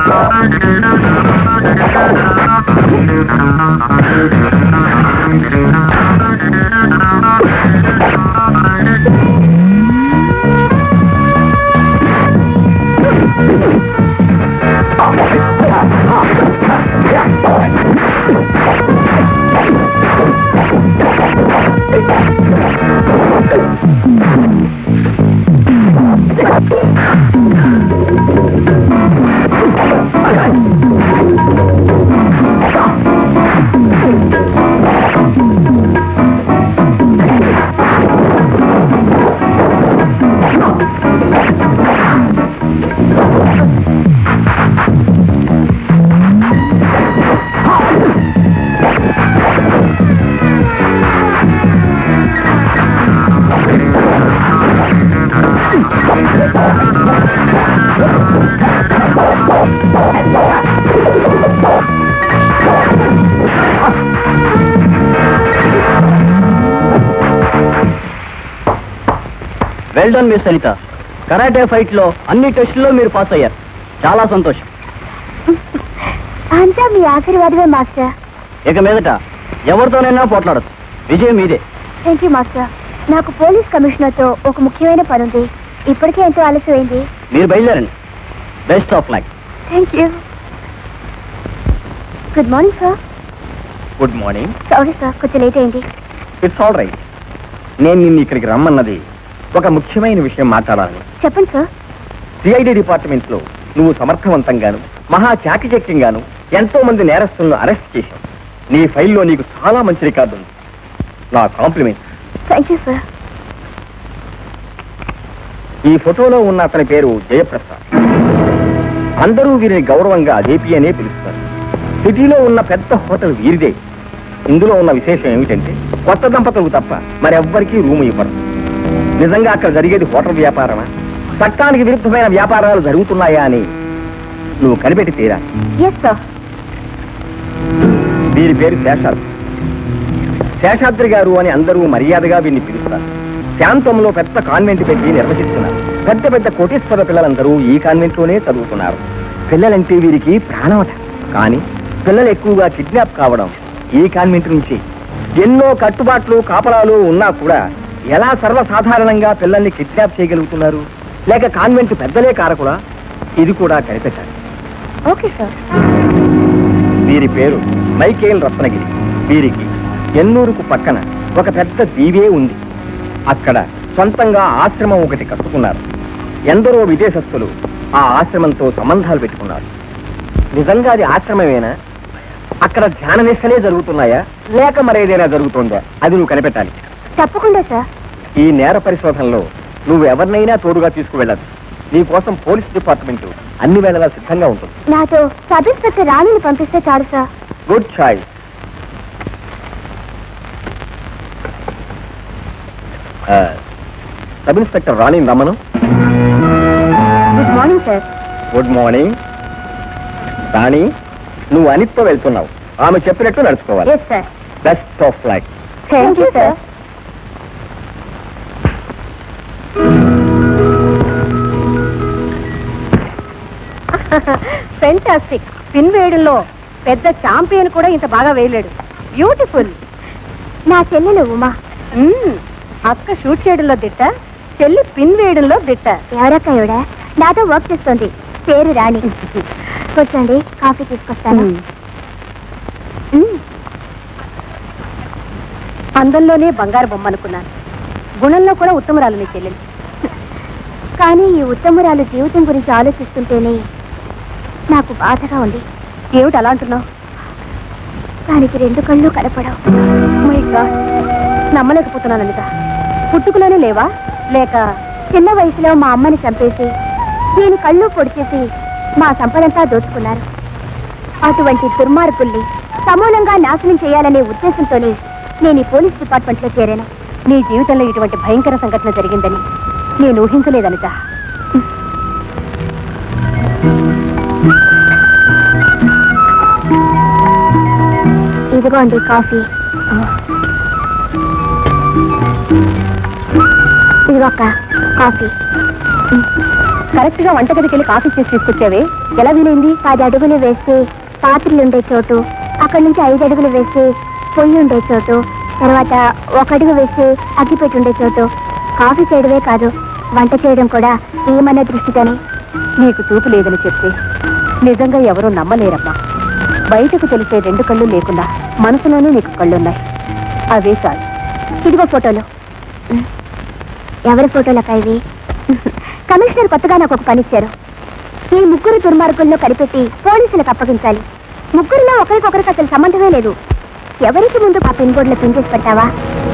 Well done miss Saritha karate fight లో అన్ని టెస్టుల్లో మీరు పాస్ అయ్యారు చాలా సంతోషం అంతా మీ ఆశీర్వాదమే మాస్టర్ ఇక మీదట ఎవరితోనైనా పోట్లాడచ్చు విజయం మీదే థ్యాంక్ యూ మాస్టర్ నాకు పోలీస్ కమిషనర్తో ఒక ముఖ్యమైన పని ఉంది ఇప్పటికే ఎంతో ఆలస్యమైంది మీరు బయలుదేరండి best of luck thank you good morning sir good morning sorry sir కొంచెం లేట్ అయింది ఇట్స్ ఆల్ రైట్ నేను నిన్ను ఇక్కడికి రమ్మన్నది ఒక ముఖ్యమైన విషయం మాట్లాడాలని చెప్పండి సార్ సిఐడి డిపార్ట్మెంట్ లో నువ్వు సమర్థవంతంగాను మహా చాకచక్యంగాను ఎంతో మంది నేరస్తులను అరెస్ట్ చేశావు నీ ఫైల్లో నీకు చాలా మంచి రికార్డు ఉంది నా కాంప్లిమెంట్ థ్యాంక్ యూ సార్ ఈ ఫోటోలో ఉన్న అతని పేరు జయప్రసాద్ అందరూ వీరిని గౌరవంగా జేపీ అనే పిలుస్తారు సిటీలో ఉన్న పెద్ద హోటల్ వీరిదే ఇందులో ఉన్న విశేషం ఏమిటంటే కొత్త దంపతులకు తప్ప మరెవ్వరికీ రూము ఇవ్వరు నిజంగా అక్కడ జరిగేది హోటల్ వ్యాపారమా చట్టానికి విరుద్ధమైన వ్యాపారాలు జరుగుతున్నాయా అని నువ్వు కనిపెట్టి తీరా ఎస్ సార్ వీరి పేరు శేషాద్రి శేషాద్రి గారు అని అందరూ మర్యాదగా వీరిని పిలుస్తారు శాంతంలో పెద్ద కాన్వెంట్ పెట్టి నిర్వహిస్తున్నారు పెద్ద పెద్ద కోటేశ్వర పిల్లలందరూ ఈ కాన్వెంట్ లోనే చదువుతున్నారు పిల్లలంటే వీరికి ప్రాణమట కానీ పిల్లలు ఎక్కువగా కిడ్నాప్ కావడం ఈ కాన్వెంట్ నుంచి ఎన్నో కట్టుబాట్లు కాపలాలు ఉన్నా కూడా ఎలా సర్వసాధారణంగా పిల్లల్ని కిడ్నాప్ చేయగలుగుతున్నారు లేక కాన్వెంట్ పెద్దలే కారకుడా ఇది కూడా కనిపెట్టాలి ఓకే సార్ వీరి పేరు మైకేల్ రత్నగిరి వీరికి ఎన్నూరుకు పక్కన ఒక పెద్ద దీవే ఉంది అక్కడ సొంతంగా ఆశ్రమం ఒకటి కట్టుకున్నారు ఎందరో విదేశస్తులు ఆ ఆశ్రమంతో సంబంధాలు పెట్టుకున్నారు నిజంగా అది ఆశ్రమమేనా అక్కడ ధ్యాన నిష్టలే జరుగుతున్నాయా లేక మరేదైనా జరుగుతుందా అది నువ్వు కనిపెట్టాలి తప్పకుండా సార్ ఈ నేర పరిశోధనలో నువ్వు ఎవరినైనా తోడుగా తీసుకువెళ్ళదు నీ కోసం పోలీస్ డిపార్ట్మెంట్ అన్ని వేళలా సిద్ధంగా ఉంటుంది నాతో సబ్ ఇన్స్పెక్టర్ రాణిని పంపిస్తే చాలు sir good choice sub inspector Rani Ramanam good morning sir good morning Rani నువ్వు అనిత్తో వెళ్తున్నావు ఆమె చెప్పినట్టు నడుచుకోవాలి yes sir best of luck thank you sir fantastic pin వేయడంలో పెద్ద ఛాంపియన్ కూడా ఇంత బాగా వేయలేడు బ్యూటిఫుల్ నా చెల్లెలు ఉమా అక్క షూట్ చేయడంలో దిట్ట చెల్లి పిన్ వేయడంలో దిట్ట ఎవరక్క ఎవడా నాతో వర్క్ చేస్తుంది పేరు రాణి కూర్చోండి కాఫీ తీసుకొస్తాను మ్మ్. అందంలోనే బంగారు బొమ్మ అనుకున్నాను గుణంలో కూడా ఉత్తమరాలు నీ చెల్లెలు కానీ ఈ ఉత్తమురాలు జీవితం గురించి ఆలోచిస్తుంటేనే నాకు బాధగా ఉంది ఏమిటి అలా అంటున్నావు దానికి రెండు కళ్ళు కనపడవు మై గాడ్ నమ్మలేకపోతున్నాను అనిత పుట్టుకలోనే లేవా లేక చిన్న వయసులో మా అమ్మని చంపేసి దీని కళ్ళు పొడిచేసి మా సంపదంతా దోచుకున్నారు అటువంటి దుర్మార్గుల్ని సమూలంగా నాశనం చేయాలనే ఉద్దేశంతోనే నేను ఈ పోలీస్ డిపార్ట్మెంట్లో చేరాను నీ జీవితంలో ఇటువంటి భయంకర సంఘటన జరిగిందని నేను ఊహించలేదు అనిత ఇదిగోండి కాఫీ ఇదిగో అక్క కాఫీ కరెక్ట్ గా వంటగదికి వెళ్ళి కాఫీ చేసి తీసుకొచ్చావే ఎలా వీలైంది పది అడుగులు వేస్తే పాత్రలు ఉండే చోటు అక్కడి నుంచి ఐదు అడుగులు వేస్తే పొయ్యి ఉండే చోటు తర్వాత ఒక అడుగు వేస్తే అగ్గిపెట్టి ఉండే చోటు కాఫీ చేయడమే కాదు వంట చేయడం కూడా ఏమన్న దృష్టితోనే నీకు చూపు లేదని చెప్తే నిజంగా ఎవరూ నమ్మలేరమ్మా బయటకు తెలిసే రెండు కళ్ళు లేకుండా మనసులోనే నీకు కళ్ళున్నాయి అవే చాలు ఇదిగో ఫోటోలు ఎవరి ఫోటోలక్క ఇవి కమిషనర్ కొత్తగా నాకు ఒక పని ఇచ్చారు ఈ ముగ్గురు దుర్మార్గుల్లో కనిపెట్టి పోలీసులకు అప్పగించాలి ముగ్గురులో ఒకరికొకరికి అసలు సంబంధమే లేదు ఎవరికి ముందు ఆ పిన్ బోర్డులో పిన్ చేసి పెట్టావా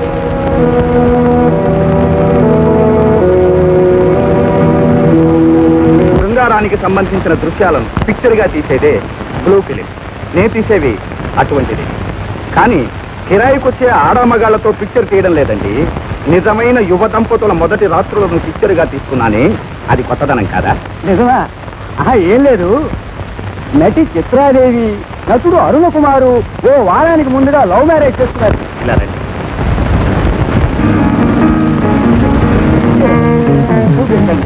శృంగారానికి సంబంధించిన దృశ్యాలను పిక్చర్ గా తీసేదే బ్లూ ఫిలిం నేను తీసేవి అటువంటిది కానీ కిరాయికొచ్చే ఆడామగాళ్లతో పిక్చర్ తీయడం లేదండి నిజమైన యువ దంపతుల మొదటి రాత్రులను పిక్చర్ గా తీసుకున్నానే అది కొత్తదనం కాదా నిజమా ఆహా, ఏం లేదు నటి చిత్రాదేవి నటుడు అరుణ కుమారు ఓ వారానికి ముందుగా లవ్ మ్యారేజ్ చేస్తున్నారు ఇలా రండి చూపించండి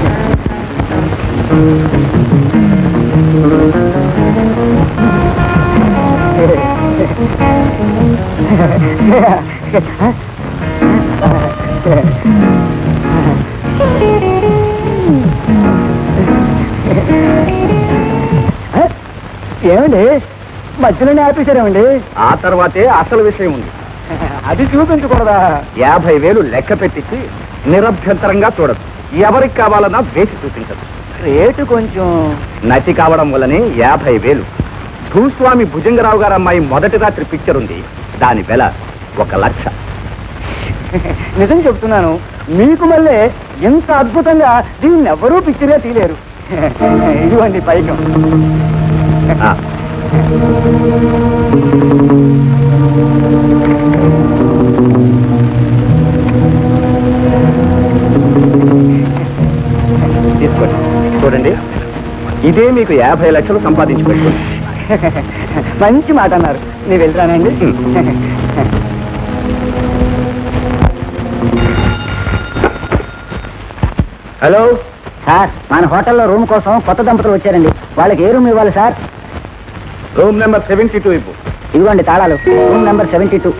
ఏమండి మధ్యలోనే ఆపేశారేమండి ఆ తర్వాతే అసలు విషయం ఉంది అది చూపించకూడదా యాభై వేలు లెక్క పెట్టించి నిరభ్యంతరంగా చూడదు ఎవరికి కావాలన్నా వేసి చూపించదు రేటు కొంచెం నటి కావడం వల్లనే యాభై వేలు భూస్వామి భుజంగరావు గారు అమ్మాయి మొదటి రాత్రి పిక్చర్ ఉంది దాని వెల ఒక లక్ష నిజం చెప్తున్నాను మీకు మళ్ళీ ఇంత అద్భుతంగా దీన్ని ఎవరూ పిక్చర్గా తీయలేరు ఇదిగోండి పైకం ఆ, తీసుకోండి చూడండి ఇదే మీకు యాభై లక్షలు సంపాదించి పెట్టుకోండి మంచి మాట అన్నారు నేను వెళ్తానండి హలో సార్ మన హోటల్లో రూమ్ కోసం కొత్త దంపతులు వచ్చారండి వాళ్ళకి ఏ రూమ్ ఇవ్వాలి sir room number seventy two ఇవ్వు ఇదిగోండి తాళాలు రూమ్ నెంబర్ సెవెంటీ టూ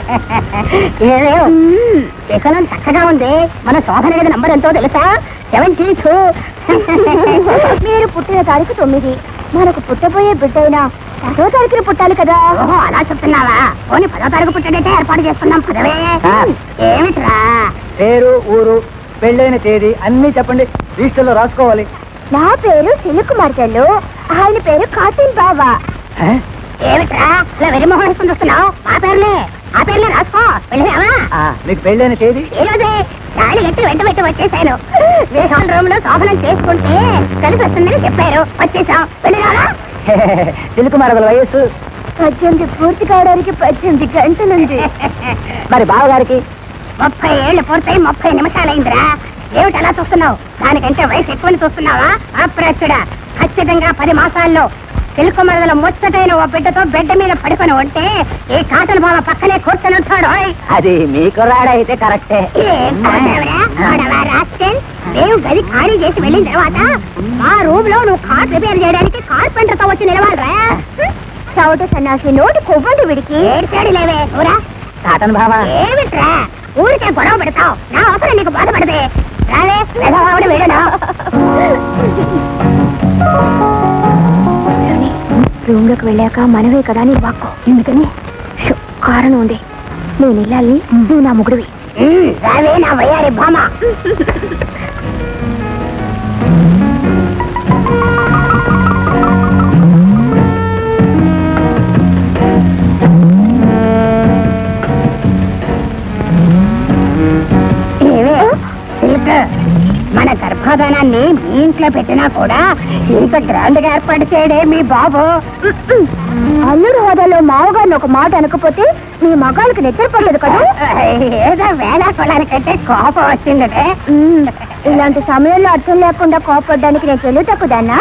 ఎకనం చక్కగా ఉంది మన శోభన గది నంబర్ ఎంతో తెలుసా సెవెంటీ టూ మీరు పుట్టిన తారీఖు తొమ్మిది మనకు పుట్టబోయే బిడ్డ అయినా పదో తారీఖున పుట్టాలి కదా ఓహో అలా చెప్తున్నావా పోనీ పదో తారీఖు పుట్టడైతే ఏర్పాటు చేసుకున్నాం పదవే సార్. ఏమిట్రా పేరు ఊరు పెళ్ళైన తేదీ అన్నీ చెప్పండి రిజిస్టర్లో రాసుకోవాలి నా పేరు సిలుకుమార్ చెల్లు ఆయన పేరు కాటిన్ బాబా ఏమిట్రా ఇలా వెరిమోహన్ వేసుకుని చూస్తున్నావు ఆ పేర్లే ఆ పేర్లే రాసుకో వెళ్ళావా ఆ, మీకు పెళ్ళైన తేదీ ఈ రోజే తాళి కట్టి వెంట పెట్టి వచ్చేసాను వేసాల రూమ్ లో శోభనం చేసుకుంటే కలిసి వస్తుందని చెప్పారు వచ్చేసాం వెళ్ళిరారా సిలుకుమార వయస్సు పద్దెనిమిది పూర్తి కావడానికి పద్దెనిమిది గంటలుంది మరి బావగారికి ముప్పై ఏళ్ళు పూర్తయి ముప్పై నిమిషాలైందిరా ఏమిటి అలా చూస్తున్నావు దానికంటే వయసు ఎక్కువని చూస్తున్నావా అప్రాచుడా ఖచ్చితంగా పది మాసాల్లో సిల్కుమరదల ముచ్చటైన ఓ బిడ్డతో బిడ్డ మీద పడుకొని ఉంటే ఈ కాటన్ బావ పక్కనే కూర్చొని ఉంటాడు ఓయ్. అది మీకు రాడైతే కరెక్టే ఏం చూడవరా? చూడవా రాస్కెల్? మేము గది ఖాళీ చేసి వెళ్ళిన తర్వాత మా రూమ్ లో నువ్వు కార్ రిపేర్ చేయడానికి కార్పెంటర్ తో వచ్చి నిలవాలరా చౌట సన్నాసి నోటి కొవ్వండి విడికి ఏడ్చాడు లేవే ఊరా కాటన్ బావా ఏమిట్రా ఊరికే గొడవ పెడతావు నా అవసరం నీకు బాధపడదే రాలే మెదవాడు వెళ్ళను రూమ్ లోకి వెళ్ళాక మనమే కదా నీ వాక్కు ఎందుకని షో, కారణం ఉంది నేను వెళ్ళాలి నువ్వు నా ముగుడివి రావే నా వయ్యారి భామ ఏవే సిల్క్ మన గర్భాధానాన్ని మీ ఇంట్లో పెట్టినా కూడా ఇంత గ్రాండ్ గా ఏర్పాటు చేయడే మీ బాబు అల్లుడు హోదాలో మావగారిని ఒక మాట అనకపోతే మీ మగాళ్ళకి నిద్రపోలేదు కదా ఏదో వేళ కొలానికంటే కోపం వచ్చిందటే ఇలాంటి సమయంలో అర్థం లేకుండా కోపడ్డానికి నేను తెలివి తక్కుదాన్నా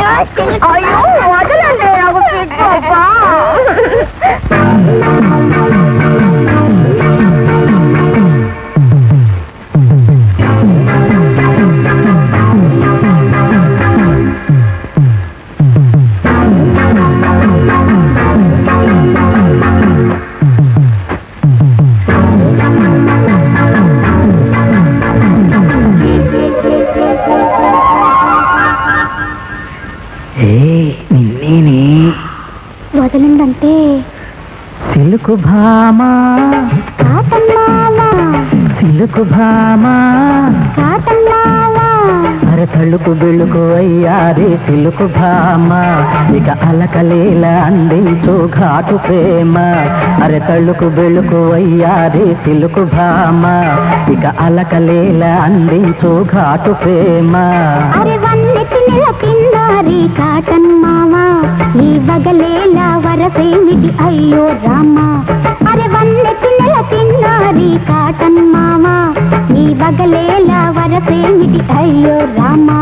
వదలండి నాకు పిచ్చోపా. సిలుకు భామా కాటన్నావా సిలుకు భామా కాటన్నావా అరే తళ్ళుకు బిళ్ళుకు అయ్యారే సిలుకు భామ ఇక అలకలీల అందించు ఘాటు ప్రేమ అరే తళ్ళుకు బిళ్ళుకు అయ్యారే సిలుకు భామ ఇక అలకలీల అందించు ఘాటు ప్రేమ అరే వన్నెతి నెల కిందారి కాటన్ మావా ఈ వగలేలా వరసేమిటి అయ్యో రామా అరే వన్నెతి నెల కిందారి కాటన్ మావా ఈ వగలేలా వరసేమిటి అయ్యో రామా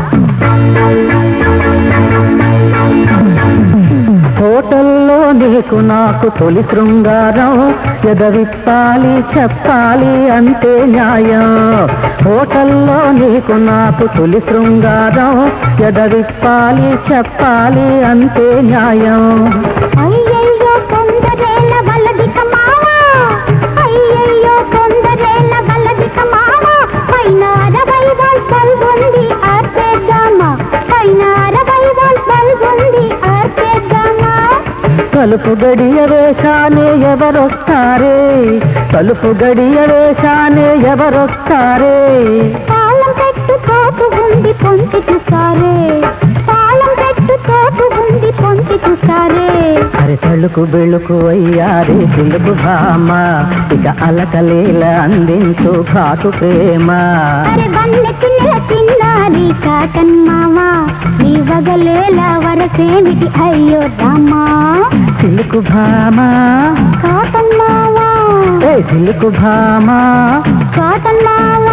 హోటల్లో నీకు నాకు తొలి శృంగారం ఎదవిప్పాలి చెప్పాలి అంతే న్యాయం హోటల్లో నీకు నాకు తొలి శృంగారం ఎదవిప్పాలి చెప్పాలి అంతే న్యాయం అయ్యయ్యో తొందరేల వలదిక మావా అయ్యయ్యో తొందరేల వలదిక మావా పైన అరవై వాల్ పల్గొంది ఆర్పేద్దామా పైన అరవై వాల్ పల్గొంది ఆర్పేద్దామా తలుపు గడియ వేషానే ఎవరొస్తారే తలుపు గడియ వేషానే ఎవరొస్తారే తాళం పెట్టు తోపు ఉంది పొంచి చూసారే తాళం పెట్టు తోపు ఉంది పొంచి చూసారే అరే తలుకు బెళుకు అయ్యారే తెలుగు భామ ఇక అలకలీల అందించు ఘాటు ప్రేమ అరే వన్నెకి నెల తిన్నారి కాటన్ మావా నీ వగలేలా వరసేమిటి అయ్యో రామా సిలుకు భామ కాటన్ మావా ఏ సిలుకు భామ కాటన్ మావా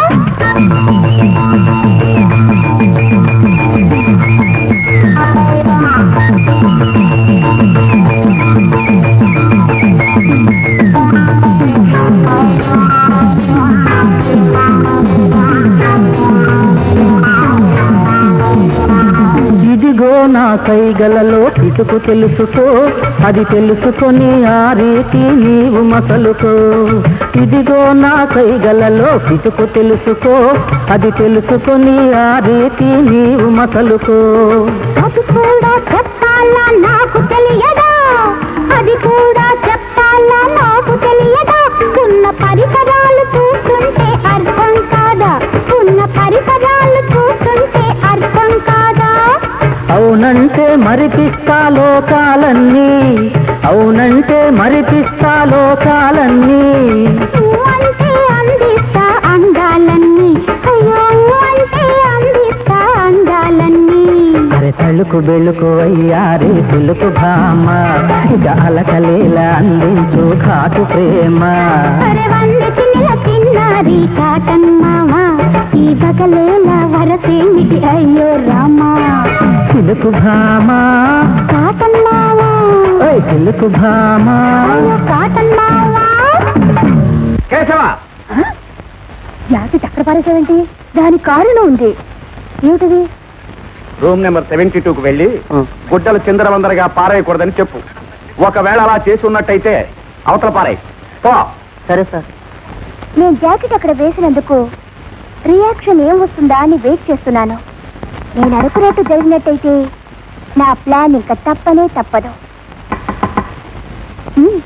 ఇదిగో నా సైగలలో పిటుకు తెలుసుకో అది తెలుసుకొని ఆ రీతి నీవు మసలుకో ఇదిగో నా సైగలలో పిటుకు తెలుసుకో అది తెలుసుకొని ఆ రీతి నీవు మసలుకో అది కూడా చెప్పాలా నాకు తెలియదా అది కూడా చెప్పాలా నాకు తెలియదా ఉన్న పరికరాలు చూస్తుంటే అర్థం కాదా ఉన్న పరికరాలు చూస్తుంటే అర్థం కాదా అవునంటే మరిపిస్తా లోకాలన్నీ అవునంటే మరిపిస్తా లోకాలన్నీ నువ్వు అంటే అందిస్తా అందాలన్నీ అయ్యో నువ్వు అంటే అందిస్తా అందాలన్నీ అరే తళుకు బెళుకు అయ్యారే సిలుకు భామ ఇక అలకలేలా అందించు ఘాటు ప్రేమ అరే వందకి నెల తిన్నారి కాటన్ మావా ఈ బగలేల వరసేమిటి అయ్యో రామా సిలుకు భామ కాటన్ మావా ఓయ్ సిలుకు భామ అయ్యో కాటన్ మావా కేశవ యాసి చక్ర పారేసావేంటి దాని కారులో ఉంది ఏమిటిది రూమ్ నెంబర్ సెవెంటీ టూకు వెళ్ళి గుడ్డలు చిందరవందరగా పారేయకూడదని చెప్పు ఒకవేళ అలా చేసి ఉన్నట్టయితే అవతల పారాయి పో సరే సార్ నేను జాకెట్ అక్కడ వేసినందుకు రియాక్షన్ ఏం వస్తుందా అని వెయిట్ చేస్తున్నాను నేను అనుకున్నట్టు జరిగినట్టయితే నా ప్లాన్ ఇంకా తప్పనే తప్పదు హ్మ్.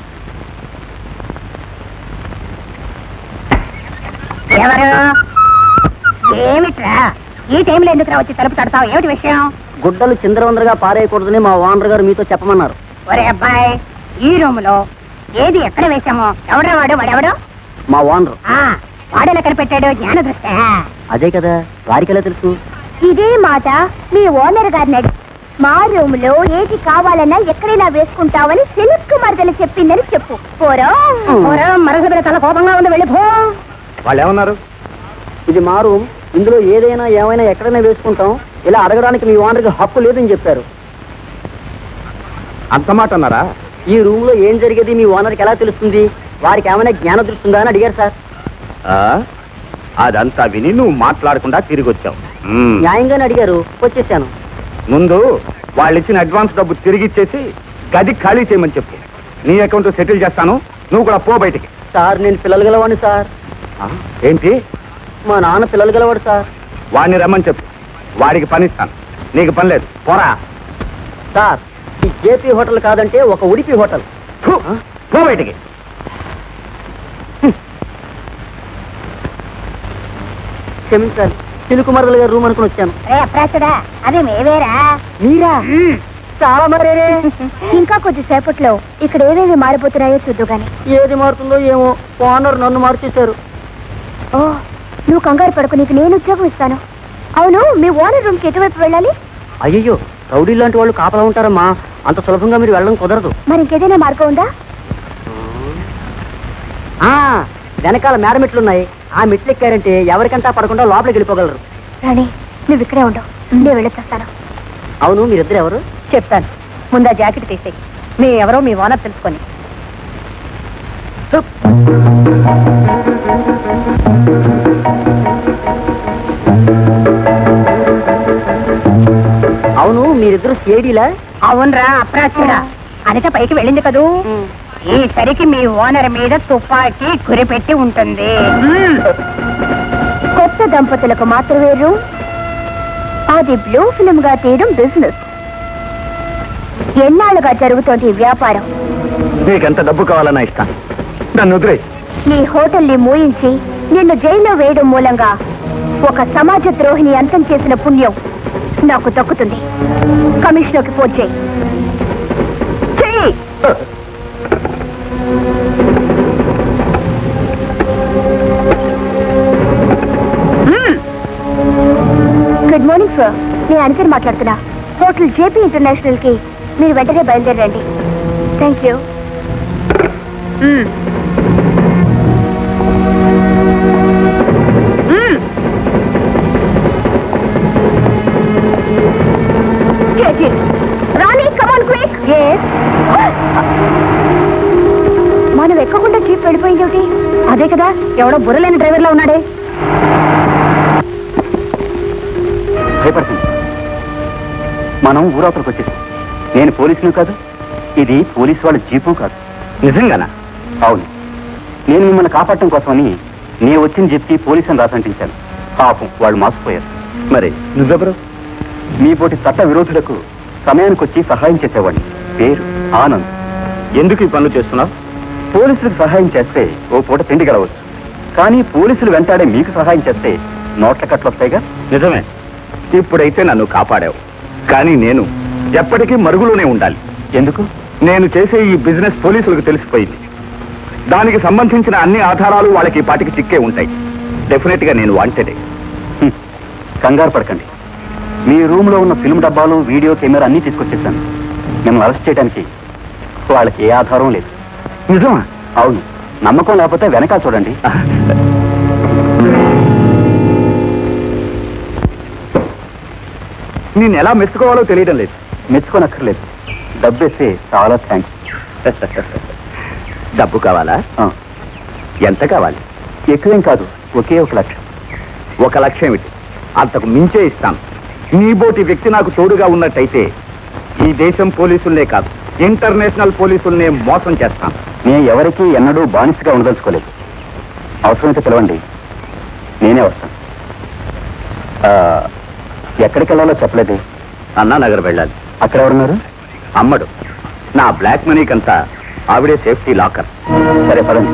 ఎవరు ఏమిట్రా ఈ టైంలో ఎందుకు వచ్చి తలుపు తడతావు ఏమిటి విషయం గుడ్డలు చిందరవందరగా పారేయకూడదని మా ఓనర్ గారు మీతో చెప్పమన్నారు ఒరే అబ్బాయి ఈ రూమ్ లో ఏది ఎక్కడ వేశామో ఎవడో వాడు వాడెవడు మా ఓనర్ ఆ వాడెలా కనిపెట్టాడు జ్ఞాన దృష్టి అదే కదా వారికి ఎలా తెలుసు ఇదే మాట మీ ఓనర్ గారిని అడిగి మా రూమ్ లో ఏది కావాలన్నా ఎక్కడైనా వేసుకుంటావని సిల్క్ మరదలు చెప్పిందని చెప్పు పోరా మరొక తల కోపంగా ఉంది వెళ్ళిపో వాళ్ళు ఏమన్నారు ఇది మా రూమ్ ఇందులో ఏదైనా ఏమైనా ఎక్కడైనా వేసుకుంటాం ఇలా అడగడానికి మీ ఓనర్కి హక్కు లేదని చెప్పారు అంత మాట అన్నారా ఈ రూమ్ లో ఏం జరిగేది మీ ఓనర్కి ఎలా తెలుస్తుంది వారికి ఏమైనా జ్ఞాన దృష్టి ఉందా అని అడిగారు సార్ ఆ? అదంతా విని నువ్వు మాట్లాడకుండా తిరిగి వచ్చావు మ్మ్. న్యాయంగానే అడిగారు వచ్చేసాను ముందు వాళ్ళు ఇచ్చిన అడ్వాన్స్ డబ్బు తిరిగి ఇచ్చేసి గది ఖాళీ చేయమని చెప్పు నీ అకౌంట్ సెటిల్ చేస్తాను నువ్వు కూడా పో బయటికి సార్ నేను పిల్లలు గలవాడిని సార్ ఆ? ఏంటి మా నాన్న పిల్లలు గలవాడు సార్ వాడిని రమ్మని చెప్పు వాడికి పని ఇస్తాను నీకు పని లేదు పోరా సార్ ఈ జేపీ హోటల్ కాదంటే ఒక ఉడిపి హోటల్ ఫు, పో బయటికి క్షమించాలి చిలుకుమరదల గారు రూమ్ అనుకుని వచ్చాను రే అప్రాచుడా అది మేవేరా మీరా చాలా మరేరే ఇంకా కొద్దిసేపట్లో ఇక్కడ ఏవేవి మారిపోతున్నాయో చూద్దు గాని ఏది మారుతుందో ఏమో ఓనర్ నన్ను మార్చేశారు ఓ నువ్వు కంగారు పడుకు నీకు నేను ఉద్యోగం ఇస్తాను అవును మీ ఓనర్ రూమ్ కి ఎటువైపు వెళ్ళాలి అయ్యయ్యో రౌడీ లాంటి వాళ్ళు కాపలా ఉంటారమ్మా అంత సులభంగా మీరు వెళ్ళడం కుదరదు మరి ఇంకేదైనా మార్గం ఉందా ఆ వెనకాల మేడ మెట్లు ఉన్నాయి ఆ మెట్లు ఎక్కారంటే ఎవరికంటా పడకుండా లోపలికి వెళ్ళిపోగలరు రాణి నువ్వు ఇక్కడే ఉండవు నేను వెళ్ళొచ్చేస్తాను అవును మీరిద్దరు ఎవరు చెప్తాను ముందా జాకెట్ తీసేయి మీ ఎవరో మీ ఓనర్ తెలుసుకొని అవును మీరిద్దరు సిఐడిలా అవునరా అప్రాచుడా అనిత పైకి వెళ్ళింది కదూ ఈసరికి మీ ఓనర్ మీద తుపాకీ గురిపెట్టి ఉంటుంది కొత్త దంపతులకు మాత్రమే రూమ్ అది బ్లూ ఫిల్మ్ గా తీయడం బిజినెస్ ఎన్నాళ్ళుగా జరుగుతోంది ఈ వ్యాపారం నీకెంత డబ్బు కావాలన్నా ఇస్తాను నన్ను వదిలే నీ హోటల్ని మూయించి నిన్ను జైల్లో వేయడం మూలంగా ఒక సమాజ ద్రోహిని అంతం చేసిన పుణ్యం నాకు దక్కుతుంది కమిషనర్కి ఫోన్ చేయి చెయ్యి గుడ్ మార్నింగ్ సార్ నేను అనితని మాట్లాడుతున్నా హోటల్ జేపీ ఇంటర్నేషనల్ కి మీరు వెంటనే బయలుదేరండి thank you Rani come on quick మనం ఎక్కకుండా జీప్ వెళ్ళిపోయింది ఒకటి అదే కదా ఎవడో బుర్రలేని డ్రైవర్లో ఉన్నాడే భయపడుతుంది మనం ఊరవతలకు వచ్చేసాం నేను పోలీసును కాదు ఇది పోలీసు వాళ్ళ జీపు కాదు నిజంగానా అవును నేను మిమ్మల్ని కాపాడటం కోసమని నేను వచ్చిన జీప్కి పోలీసుని రాసంటించాను పాపం వాళ్ళు మాసిపోయారు మరి నువ్వెవరు మీ పోటీ చట్ట విరోధులకు సమయానికి వచ్చి సహాయం చేసేవాడిని పేరు ఆనంద్ ఎందుకు ఈ పనులు చేస్తున్నావు పోలీసులకు సహాయం చేస్తే ఓ పూట తిండి గెలవచ్చు కానీ పోలీసులు వెంటాడే మీకు సహాయం చేస్తే నోట్ల కట్లు వస్తాయిగా నిజమే ఇప్పుడైతే నన్ను కాపాడావు కానీ నేను ఎప్పటికీ మరుగులోనే ఉండాలి ఎందుకు నేను చేసే ఈ బిజినెస్ పోలీసులకు తెలిసిపోయింది దానికి సంబంధించిన అన్ని ఆధారాలు వాళ్ళకి ఈ పాటికి చిక్కే ఉంటాయి డెఫినెట్ గా నేను వాంటెడే హ్మ్. కంగారు పడకండి మీ రూమ్ లో ఉన్న ఫిల్మ్ డబ్బాలు వీడియో కెమెరా అన్ని తీసుకొచ్చేసాను మిమ్మల్ని అరెస్ట్ చేయడానికి వాళ్ళకి ఏ ఆధారం లేదు నిజమా అవును నమ్మకం లేకపోతే వెనకాల చూడండి నేను ఎలా మెచ్చుకోవాలో తెలియడం లేదు మెచ్చుకోనక్కర్లేదు డబ్బేస్తే చాలా థ్యాంక్స్ డబ్బు కావాలా ఎంత కావాలి ఎక్కువేం కాదు ఒకే ఒక లక్ష ఒక లక్ష ఏమిటి అంతకు మించే ఇస్తాను నీ బోటి వ్యక్తి నాకు తోడుగా ఉన్నట్టయితే ఈ దేశం పోలీసుల్నే కాదు ఇంటర్నేషనల్ పోలీసుల్నే మోసం చేస్తాను నేను ఎవరికీ ఎన్నడూ బానిసగా ఉండదలుచుకోలేదు అవసరమైతే పిలవండి నేనే వస్తాను ఆ, ఎక్కడికి వెళ్ళాలో చెప్పలేదు అన్నా నగర్ వెళ్ళాలి అక్కడ ఎవరున్నారు అమ్మడు నా బ్లాక్ మనీకంతా ఆవిడే సేఫ్టీ లాకర్ సరే పదండి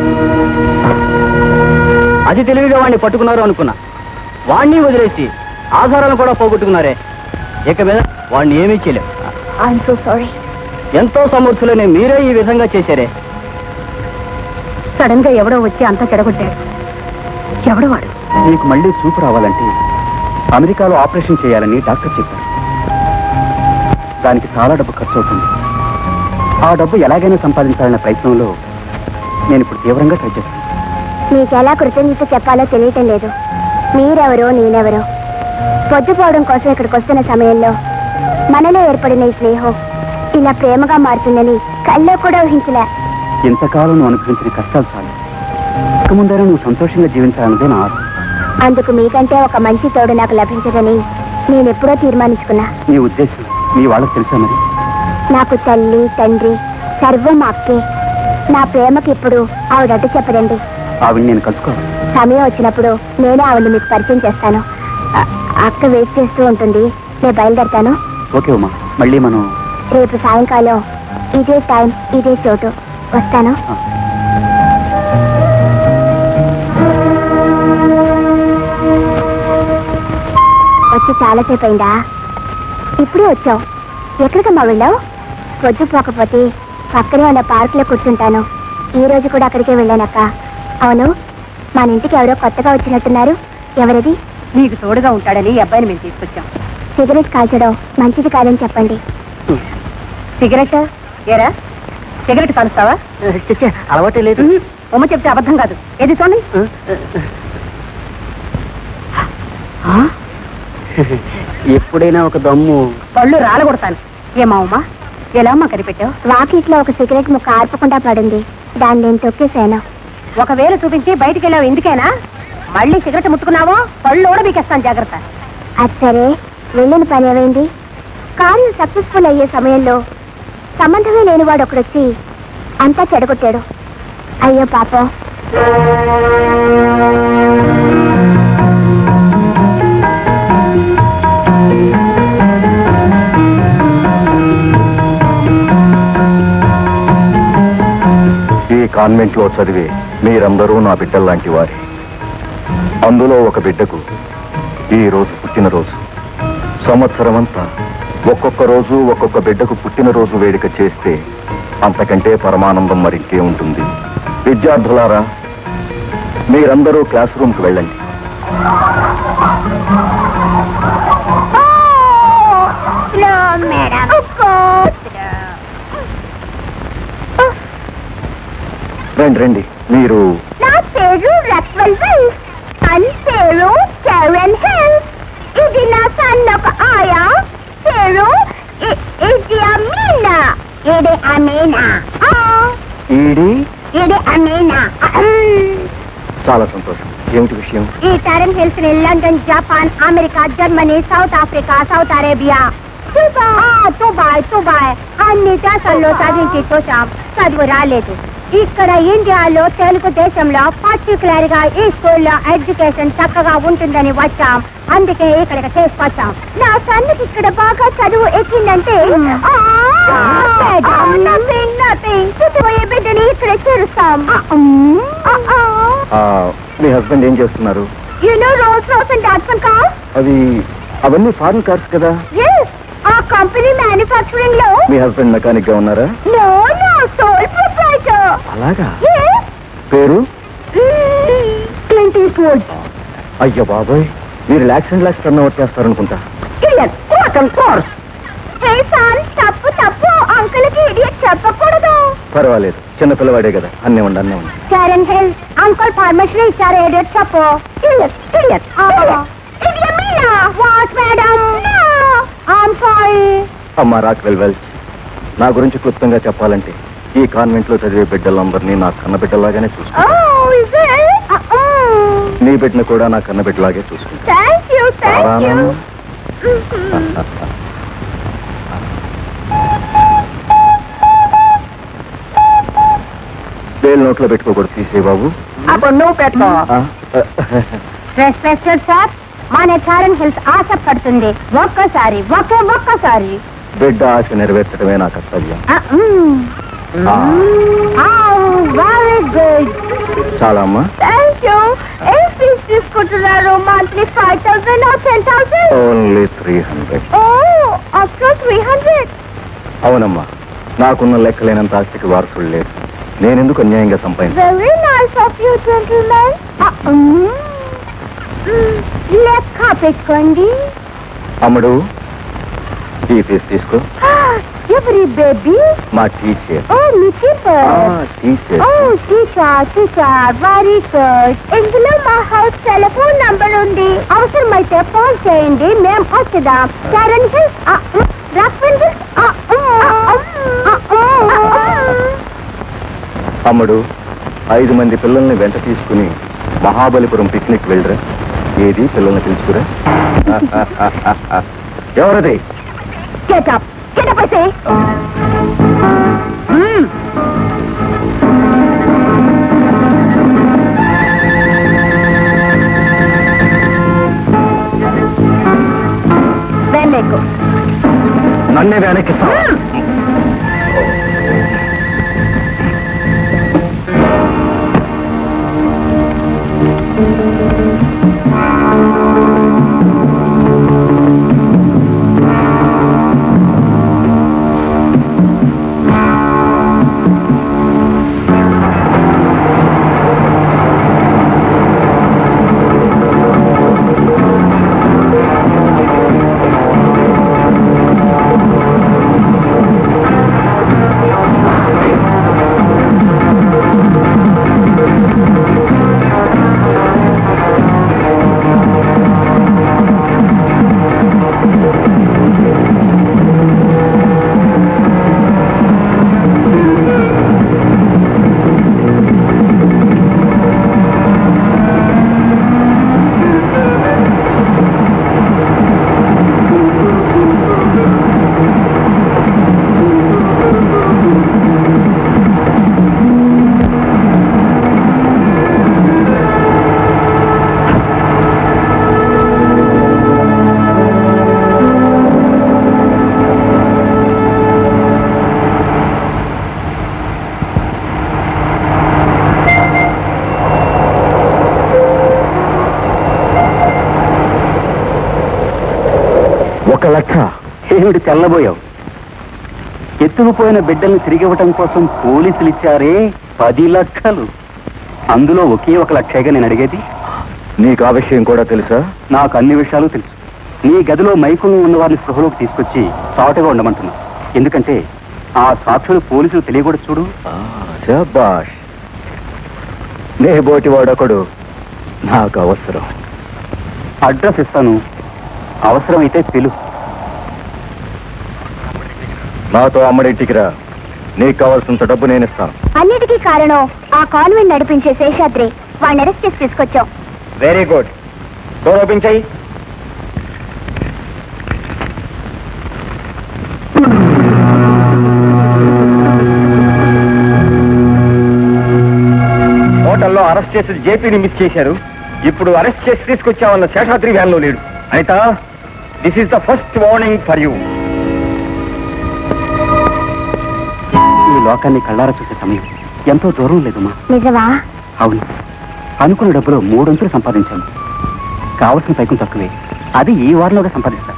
అది తెలివిగా వాడిని పట్టుకున్నారు అనుకున్నా వాణ్ణి వదిలేసి ఆధారాలను కూడా పోగొట్టుకున్నారే ఇక మీద వాడిని ఏమీ చేయలేం ఐఎమ్ సో సారీ ఎంతో సమర్థులని మీరే ఈ విధంగా చేశారే సడన్ గా ఎవడో వచ్చి అంతా చెడగొట్టాడు ఎవడు వాడు నీకు మళ్ళీ చూపు రావాలంటే అమెరికాలో ఆపరేషన్ చేయాలని డాక్టర్ చెప్పారు దానికి చాలా డబ్బు ఖర్చు అవుతుంది ఆ డబ్బు ఎలాగైనా సంపాదించాలనే ప్రయత్నంలో నేను ఇప్పుడు తీవ్రంగా ట్రై చేస్తాను మీకు ఎలా కృతజ్ఞత చెప్పాలో తెలియటం లేదు మీరెవరో నేనెవరో పొద్దుపోవడం కోసం ఇక్కడికి వస్తున్న సమయంలో మనలో ఏర్పడిన ఈ స్నేహం ఇలా ప్రేమగా మారుతుందని కల్లో కూడా ఊహించలే ఇంతకాలం నువ్వు అనుభవించిన కష్టాలు చాలు ఇక ముందర నువ్వు సంతోషంగా జీవించాలన్నదే నా ఆశ అందుకు మీకంటే ఒక మంచి తోడు నాకు లభించదని నేను ఎప్పుడో తీర్మానించుకున్నా నీ ఉద్దేశం మీ వాళ్ళకి తెలుసా మరి నాకు తల్లి తండ్రి సర్వం మా అక్కే నా ప్రేమకి ఇప్పుడు ఆవిడ అడ్డు చెప్పదండి ఆవిడ నేను కలుసుకోవాలి సమయం వచ్చినప్పుడు నేనే ఆవిడని మీకు పరిచయం చేస్తాను అ- అక్క వెయిట్ చేస్తూ ఉంటుంది నేను బయలుదేరతాను ఓకే ఉమా మళ్ళీ మనం రేపు సాయంకాలం ఇదే టైం ఇదే చోటు వస్తాను వచ్చి చాలాసేపు అయిందా ఇప్పుడే వచ్చావు ఎక్కడికమ్మా వెళ్ళావు పొద్దు పోకపోతే పక్కనే ఉన్న పార్కులో కూర్చుంటాను ఈ రోజు కూడా అక్కడికే వెళ్ళానక్క అవును మన ఇంటికి ఎవరో కొత్తగా వచ్చినట్టున్నారు ఎవరది నీకు తోడుగా ఉంటాడని ఈ అబ్బాయిని మేము తీసుకొచ్చాం సిగరెట్ కాల్చడం మంచిది కాదని చెప్పండి సిగరెట్ ఏరా సిగరెట్ కలుస్తావా అలవాటే లేదు ఉమ్మ చెప్తే అబద్ధం కాదు ఏది చూడండి ఎప్పుడైనా ఒక దమ్ము పళ్ళు రాలగొడతాను ఏమా ఉమ్మా ఎలా అమ్మా కనిపెట్టావు వాకిట్లో ఒక సిగరెట్ ముక్క ఆర్పకుండా పడింది దాన్ని నేను తొక్కేశాను ఒకవేళ చూపించి బయటికి వెళ్ళావు ఎందుకైనా మళ్ళీ సిగరెట్ ముట్టుకున్నావో పళ్ళు కూడా మీకేస్తాను జాగ్రత్త అది సరే వెళ్ళిన పని ఏమైంది కార్యం సక్సెస్ఫుల్ అయ్యే సమయంలో సంబంధమే లేని వాడు ఒకడొచ్చి అంతా చెడగొట్టాడు అయ్యో పాపం ఈ కాన్వెంట్ లో చదివే మీరందరూ నా బిడ్డల్లాంటి వారే అందులో ఒక బిడ్డకు ఈ రోజు పుట్టినరోజు సంవత్సరం అంతా ఒక్కొక్క రోజు ఒక్కొక్క బిడ్డకు పుట్టినరోజు వేడుక చేస్తే అంతకంటే పరమానందం మరింకే ఉంటుంది విద్యార్థులారా మీరందరూ క్లాస్ రూమ్కి వెళ్ళండి రండి రండి మీరు నా పేరు రక్వల్ వెల్స్ అని పేరు కెరెన్ హిల్స్ ఇది నా సన్నొక ఆయా పేరు ఇ- ఇది అమీనా ఇది అమీనా ఆ, ఈడి ఇది అమీనా అహం. చాలా సంతోషం ఏమిటి విషయం ఈ టెరెన్ హిల్స్ ని London Japan America Germany South Africa South Arabia Dubai Dubai Dubai అన్ని దేశాల్లో చదివించి చూసాం చదువు రాలేదు ఇక్కడ ఇండియాలో తెలుగు దేశంలో పర్టికులర్ గా ఈ స్కూల్లో ఎడ్యుకేషన్ చక్కగా ఉంటుందని వచ్చాం అందుకే ఇక్కడికి తీసుకొచ్చాం నా సన్నికి ఇక్కడ బాగా చదువు ఎక్కిందంటే నథింగ్ నథింగ్ పుట్టిపోయే బిడ్డని ఇక్కడ చేరుస్తాం ఆ, మీ హస్బెండ్ ఏం చేస్తున్నారు You know Rolls Royce and Datsun cars? అవి అవన్నీ ఫారిన్ కార్స్ కదా Yes. ఆ కంపెనీ మ్యానుఫ్యాక్చరింగ్ లో మీ హస్బెండ్ మెకానిక్ గా ఉన్నారా నో నో సోల్ ప్రొప్రైటర్ అలాగా yes పేరు క్లింట్ ఈస్ట్వుడ్ అయ్యో బాబోయ్ మీరు lakhs and lakhs turnover చేస్తారనుకుంటా idiot what course hey son తప్పు తప్పు అంకుల్ కి ఇడియట్ చెప్పకూడదు పర్వాలేదు చిన్న పిల్లవాడే కదా అన్నీ ఉండి అన్నీ ఉండి కరెన్ హిల్ అంకుల్ పర్మిషన్ ఇచ్చారు ఇడియట్ చెప్పు ఇడియట్ ఇడియట్ ఇది Meena what madam no I'm sorry అమ్మా రాక్వెల్ వెల్స్ నా గురించి క్లుప్తంగా చెప్పాలంటే ఈ కాన్వెంట్ లో చదివే బిడ్డలందరినీ నా కన్న బిడ్డలాగానే చూసుకుంటా Oh, is it? Uh-uh. నీ బిడ్డను కూడా నా కన్న బిడ్డలాగే చూసుకుంటా Thank you, thank you. రానా? వేలు నోట్లో పెట్టుకోకూడదు తీసే బాబు అప్పుడు నువ్వు పెట్టుకో ఆ? రెస్పెక్టెడ్ సార్ మన కరెన్ హిల్స్ ఆశ పడుతుంది ఒక్కసారి ఒకే ఒక్కసారి బిడ్డ ఆశ నెరవేర్చడమే నా కర్తవ్యం ఆ, వెరీ గుడ్ చాలా అమ్మా థ్యాంక్ యూ ఏ ఫీజ్ తీసుకుంటున్నారు monthly five thousand ten thousand only three hundred oh అప్పుడు త్రీ హండ్రెడ్ అవునమ్మా నాకున్న లెక్కలేనంత ఆస్తికి వారసుడు లేరు నేనెందుకు అన్యాయంగా సంపాదించాను very nice of you gentlemen లెక్క పెట్టుకోండి అమ్ముడు ఈ ఫీజు తీసుకో ఎవరి బేబీ మా టీచర్ ఓ మీ teacher teacher oh teacher teacher very good ఇందులో మా హౌస్ టెలిఫోన్ నంబర్ ఉంది అవసరమైతే ఫోన్ చేయండి మేము వచ్చేదాం కరణ్ హిల్స్ రక్వెన్ హిల్స్ అమ్ముడు ఐదు మంది పిల్లల్ని వెంట తీసుకుని మహాబలిపురం పిక్నిక్ వెళ్ళరా ఏది పిల్లల్ని పిలుచుకురా ఎవరది గెట్ అప్ గెట్ అప్ అయితే వెన్నెక్కు నన్నే వెనక్కిస్తా ఒక లక్ష ఏమిటి తెల్లబోయావు ఎత్తుకుపోయిన బిడ్డల్ని తిరిగివ్వటం కోసం పోలీసులు ఇచ్చారే పది లక్షలు అందులో ఒకే ఒక లక్షగా నేను అడిగేది నీకు ఆ విషయం కూడా తెలుసా నాకు అన్ని విషయాలు తెలుసు నీ గదిలో మైకులు ఉన్న వారిని స్పృహలోకి తీసుకొచ్చి చాటుగా ఉండమంటున్నా ఎందుకంటే ఆ సాక్షులు పోలీసులు తెలియకూడదు చూడు ఆ, శభాష్ నే బోటి వాడొకడు నాకు అవసరం అడ్రస్ ఇస్తాను అవసరమైతే పిలు నాతో అమ్మడింటికి రా నీకు కావాల్సినంత డబ్బు నేను ఇస్తాను అన్నిటికీ కారణం ఆ కాన్వెంట్ నడిపించే శేషాద్రి వాడిని అరెస్ట్ చేసి తీసుకొచ్చాం వెరీ గుడ్ డోర్ ఓపెన్ చేయి హోటల్లో అరెస్ట్ చేసి జేపీని మిస్ చేశారు ఇప్పుడు అరెస్ట్ చేసి తీసుకొచ్చామన్న శేషాద్రి వ్యాన్లో లేడు Anitha this is the first warning for you ఈ లోకాన్ని కళ్ళారా చూసే సమయం ఎంతో దూరం లేదమ్మా నిజమా అవును అనుకున్న డబ్బులో మూడొంతులు సంపాదించాను కావలసిన పైకం తక్కువే అది ఈ వారంలోగా సంపాదిస్తాను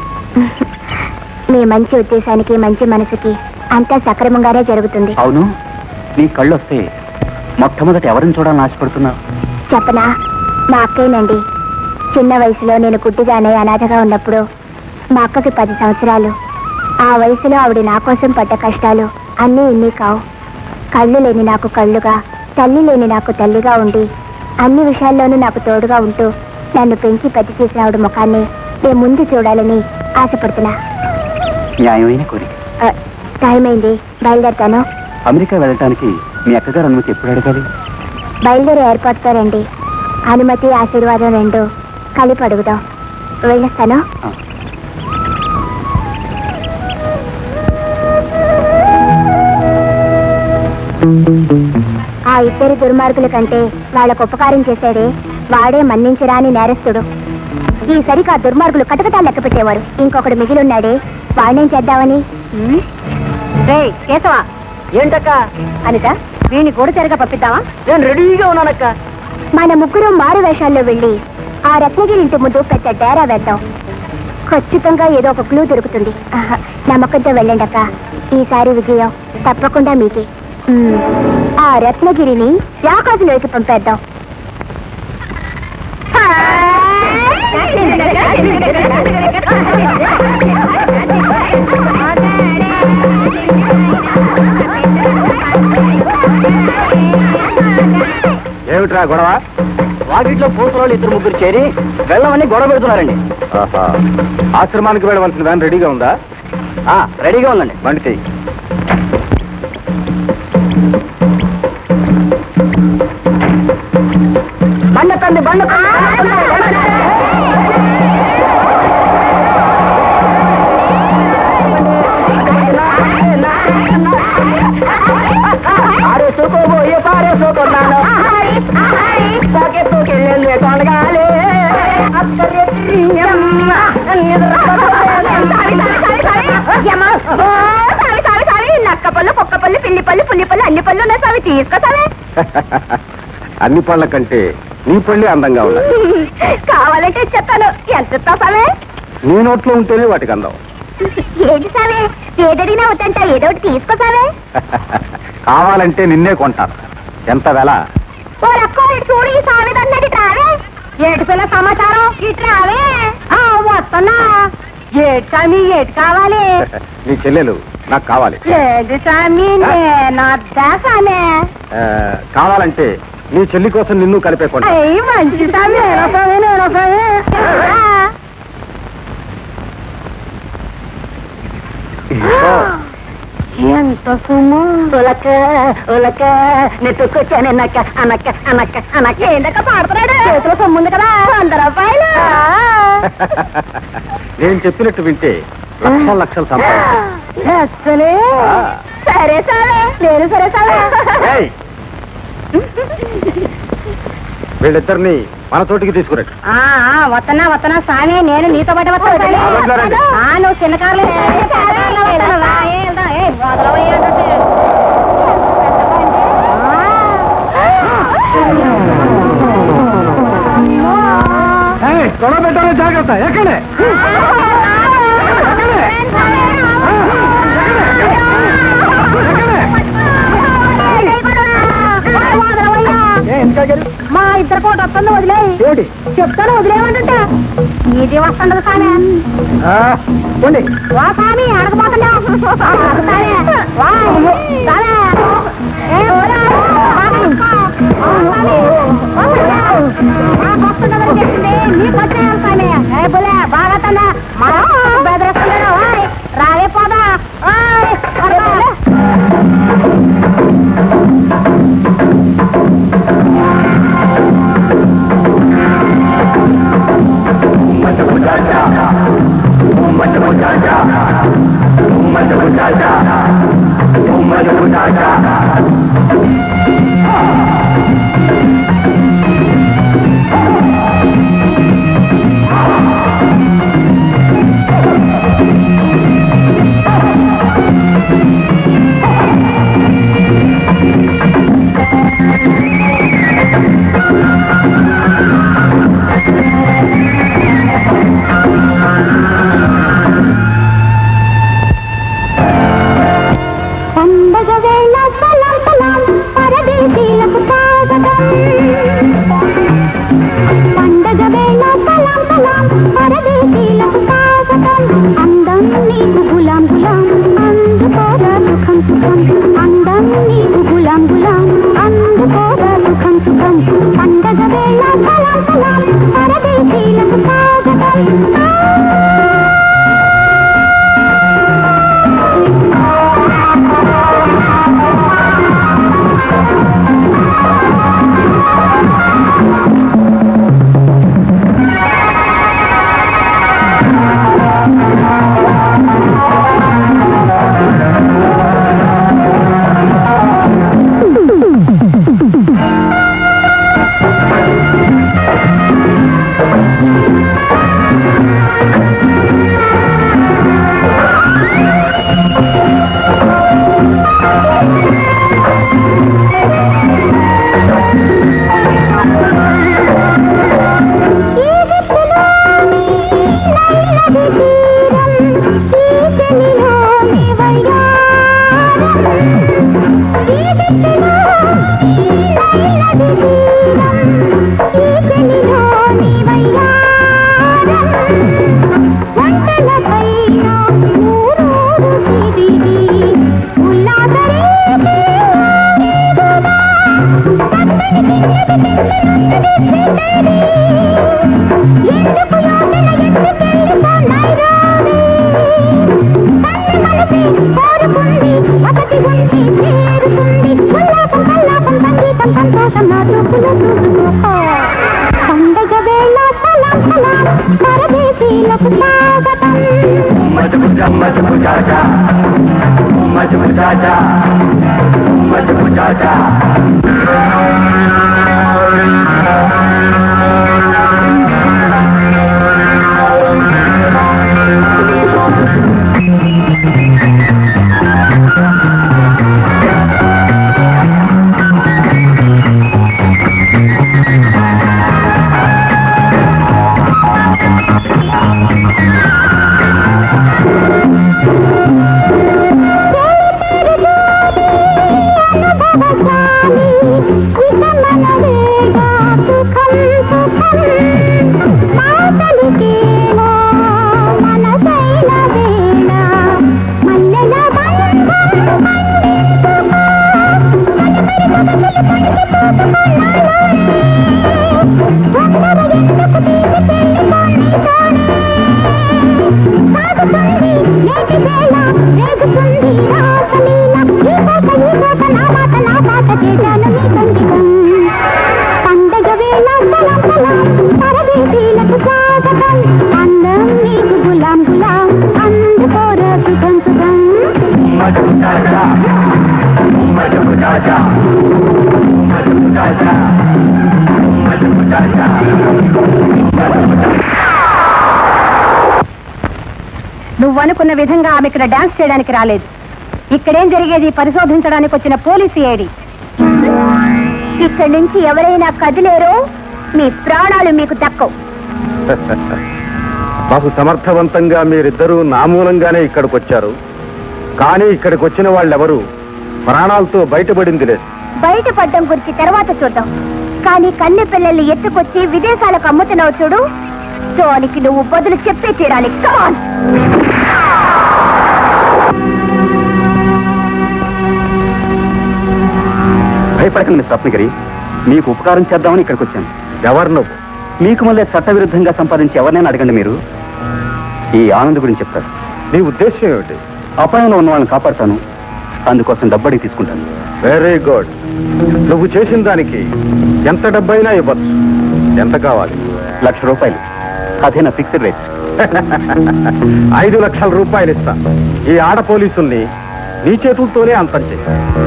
మీ మంచి ఉద్దేశానికి మంచి మనసుకి అంతా సక్రమంగానే జరుగుతుంది అవును నీ కళ్ళు వస్తే మొట్టమొదట ఎవరిని చూడాలని ఆశపడుతున్నావు చెప్పనా మా అక్కేనండి చిన్న వయసులో నేను గుడ్డిగానే అనాథగా ఉన్నప్పుడు మా అక్కకి పది సంవత్సరాలు ఆ వయసులో ఆవిడ నా కోసం పడ్డ కష్టాలు అన్నీ ఇన్ని కావు కళ్ళు లేని నాకు కళ్ళుగా తల్లి లేని నాకు తల్లిగా ఉండి అన్ని విషయాల్లోనూ నాకు తోడుగా ఉంటూ నన్ను పెంచి పెద్ద చేసిన ఆవిడ ముఖాన్ని నేను ముందు చూడాలని ఆశపడుతున్నా న్యాయమైన కోరిక ఆ, టైం అయింది బయలుదేరుతాను అమెరికా వెళ్ళటానికి మీ అక్కగారు అనుమతి ఎప్పుడు అడగాలి బయలుదేరి ఏర్పాటుతో రండి అనుమతి ఆశీర్వాదం రెండు కలిపి అడుగుదాం వెళ్ళొస్తాను ఆ. ఆ ఇద్దరు దుర్మార్గుల కంటే వాళ్ళకు ఉపకారం చేశాడే వాడే మన్నించరాని నేరస్తుడు ఈసరికి ఆ దుర్మార్గులు కటకటాలు లెక్క పెట్టేవారు ఇంకొకడు మిగిలి ఉన్నాడే వాడినేం చేద్దామని కేశవా ఏంటక్క అనిత వీడిని గూడ తెరగా పంపిద్దామా నేను రెడీగా ఉన్నానక్క మన ముగ్గురు మారు వేషాల్లో వెళ్ళి ఆ రత్నగిరి ఇంటి ముందు పెద్ద డేరా వేద్దాం ఖచ్చితంగా ఏదో ఒక క్లూ దొరుకుతుంది ఆహా, నమ్మకంతో వెళ్ళండి అక్క ఈసారి విజయం తప్పకుండా మీకే ఉమ్, ఆ రత్నగిరిని ఆకాశంలోకి పంపేద్దాం ఏమిట్రా గొడవ వాకిట్లో పూసలోళ్ళు ఇద్దరు ముగ్గురు చేరి వెళ్ళమని గొడవ పెడుతున్నారండి ఆహా. ఆశ్రమానికి వెళ్ళవలసిన వ్యాన్ రెడీగా ఉందా ఆ, రెడీగా ఉందండి బండి చెయ్యి బండకండి బండ పారేసుకోబోయే పారేసుకున్నాను పాకెత్తుకెళ్ళే కొండగాలి నక్క పళ్ళు కుక్క పళ్ళు పిల్లి పళ్ళు పుల్లి పళ్ళు అన్ని పళ్ళు ఉన్నాయి సావి తీసుకోసావే అన్ని పళ్ళ కంటే నీ పళ్ళే అందంగా ఉన్నాయి కావాలంటే చెప్తాను ఎంత ఇస్తావు సామే నీ నోట్లో ఉంటేనే వాటికి అందం ఏంటి సామే ఏదడిగినా వద్దంట ఏదో ఒకటి తీసుకో సామే కావాలంటే నిన్నే కొంటాను ఎంత వెల ఓ రక్కో ఇటు చూడు ఈ సామె అన్నది రావే ఏటి పిల్ల సమాచారం ఇటు రావే ఆ, వస్తున్నా ఏటి సామి ఏటి కావాలి నీ చెల్లెలు నాకు కావాలి లేదు సామి నేనొద్దా సామే ఆ, కావాలంటే నీ చెల్లి కోసం నిన్ను కలిపే కొంటా అయ్యి మంచి సామి నేను సామి నేను సామి ఎంత సుము ఉలక ఉలక నెత్తుకొచ్చాను అన్నక్క అనక్క అనక్క అనక్క ఏందక్క పాడుతున్నాడు చేతిలో సొమ్ముంది కదా వంద రూపాయలు నేను చెప్పినట్టు వింటే లక్షల లక్షలు సంపాదించు అసలే ఆ. సరే సరే నేను సరే సరే ఏయ్! వీళ్ళిద్దరిని మన చోటికి తీసుకురండి ఆ, ఆ, వత్తనా వత్తనా స్వామి నేను నీతో పాటు వస్తాను ఆ, రండి. ఆ, నువ్వు చిన్న కార్లు గొడవ పెట్టాలి జాగ్రత్త ఎక్కడే మా ఇద్దరు కోట వస్తుంది వదిలే ఏమిటి చెప్తాను వదిలేమంటుంటే నీది వస్తుండదు సామె పోండి వా స్వామి అడగబోతుండే వా సామె ఏ ఓరా స్వామి. ఓ స్వామి. ఓ స్వామి. నాకు వస్తుండదని చెప్పింది నీకు వచ్చేయాలి స్వామి ఏ బులే బాగా తన మా బెదరేస్తున్నాడు ఓయ్ రావే పోదా ఓయ్ వస్తా. పండగ వేళ సలాం సలాం పరదేశీలకు స్వాగతం పండగ వేళ సలాం సలాం పరదేశీలకు స్వాగతం అందం నీకు గులాం గులాం అందుకోరా సుఖం సుఖం అందం నీకు గులాం గులాం అందుకోరా సుఖం సుఖం పండగ వేళ సలాం సలాం పరదేశీలకు స్వాగతం ఎందుకు యోచన ఎందుకెళ్ళిపోన్నాయిరా కోరుకుంది ఒకటి గుండి చేరుకుంది ఉల్లాసం కల్లాసం సంగీతం సంతోషం నా చూపులు చూసుకో పండగ వేళ సలాం సలాం పరదేశీలకు స్వాగతం నువ్వు అనుకున్న విధంగా ఆమె ఇక్కడ డాన్స్ చేయడానికి రాలేదు ఇక్కడేం జరిగేది పరిశోధించడానికి వచ్చిన పోలీసు ఏడి ఇక్కడి నుంచి ఎవరైనా కదిలేరో మీ ప్రాణాలు మీకు దక్కవు బహు సమర్థవంతంగా మీరిద్దరూ నా మూలంగానే ఇక్కడికి వచ్చారు కానీ ఇక్కడికి వచ్చిన వాళ్ళెవరు ప్రాణాలతో బయటపడింది లేదు బయటపడ్డం గురించి తర్వాత చూద్దాం కానీ కన్నె పిల్లల్ని ఎత్తుకొచ్చి విదేశాలకు అమ్ముతున్నావు చూడు దానికి నువ్వు బదులు చెప్పే తీరాలి కమాన్ భయపడకండి మిస్ రత్నగిరి మీకు ఉపకారం చేద్దామని ఇక్కడికి వచ్చాను ఎవరు నువ్వు మీకు మళ్ళీ చట్టవిరుద్ధంగా సంపాదించి ఎవరినైనా అడగండి మీరు ఈ ఆనంద్ గురించి చెప్తారు నీ ఉద్దేశం ఏమిటి అపాయంలో ఉన్న వాళ్ళని కాపాడతాను అందుకోసం డబ్బడికి తీసుకుంటాను వెరీ గుడ్ నువ్వు చేసిన దానికి ఎంత డబ్బైనా ఇవ్వచ్చు ఎంత కావాలి లక్ష రూపాయలు అదే నా ఫిక్స్డ్ రేట్ ఐదు లక్షల రూపాయలు ఇస్తా ఈ ఆడ పోలీసుల్ని నీ చేతులతోనే అంతం చేయి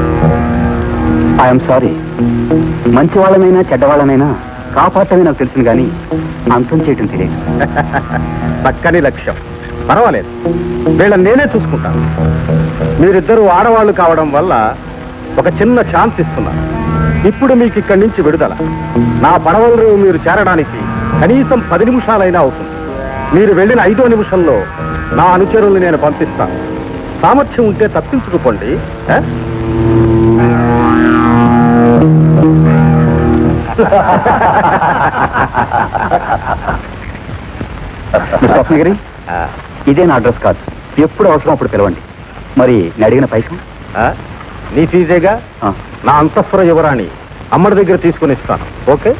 ఐఎమ్ సారీ మంచి వాళ్ళనైనా చెడ్డవాళ్ళనైనా కాపాడటమే నాకు తెలుసును కానీ అంతం చేయటం తెలియదు చక్కని లక్ష్యం పర్వాలేదు వీళ్ళని నేనే చూసుకుంటాను మీరిద్దరూ ఆడవాళ్ళు కావడం వల్ల ఒక చిన్న ఛాన్స్ ఇస్తున్నాను ఇప్పుడు మీకు ఇక్కడి నుంచి విడుదల నా పడవలు మీరు చేరడానికి కనీసం పది నిమిషాలైనా అవుతుంది మీరు వెళ్ళిన ఐదో నిమిషంలో నా అనుచరుల్ని నేను పంపిస్తాను సామర్థ్యం ఉంటే తప్పించుకుపోండి ఆ? మిస్ రత్నగిరి ఇదే నా అడ్రస్ కాదు ఎప్పుడు అవసరం అప్పుడు పిలవండి మరి నేను అడిగిన పైసా ఆ? నీ ఫీజేగా ఆ, నా అంతఃపుర యువరాణి అమ్మడి దగ్గర తీసుకుని ఇస్తాను ఓకే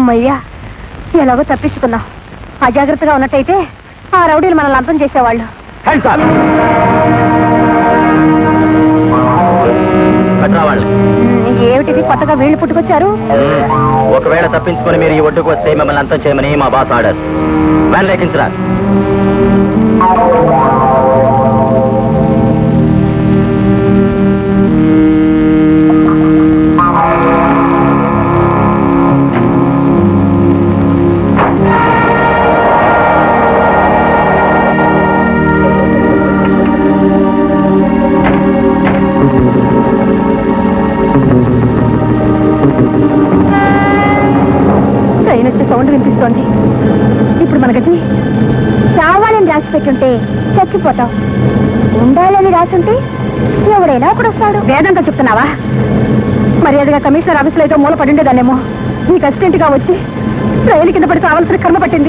అమ్మయ్యా ఎలాగో తప్పించుకున్నాం అజాగ్రత్తగా ఉన్నట్టయితే ఆ రౌడీలు మనల్ని అంతం చేసేవాళ్ళు హ్యాండ్స్ ఆఫ్ పట్రావాళ్ళు ఉమ్, ఏమిటిది కొత్తగా వీళ్ళు పుట్టుకొచ్చారు ఒకవేళ తప్పించుకొని మీరు ఈ ఒడ్డుకు వస్తే మిమ్మల్ని అంతం చేయమని మా బాస్ ఆర్డర్ వ్యాన్ లేఖించరా ట్రైన్ వచ్చే సౌండ్ వినిపిస్తోంది ఇప్పుడు మనకది చావాలని రాసి పెట్టుంటే చచ్చిపోతాం ఉండాలని రాసుంటే ఎవడైనా ఒకడు వస్తాడు వేదంతో చెప్తున్నావా మర్యాదగా కమిషనర్ ఆఫీసులో అయితే మూల పడిండేదాన్నేమో నీకు అసిస్టెంట్ గా వచ్చి రైలు కింద పడి కావాల్సిన కర్మ పట్టింది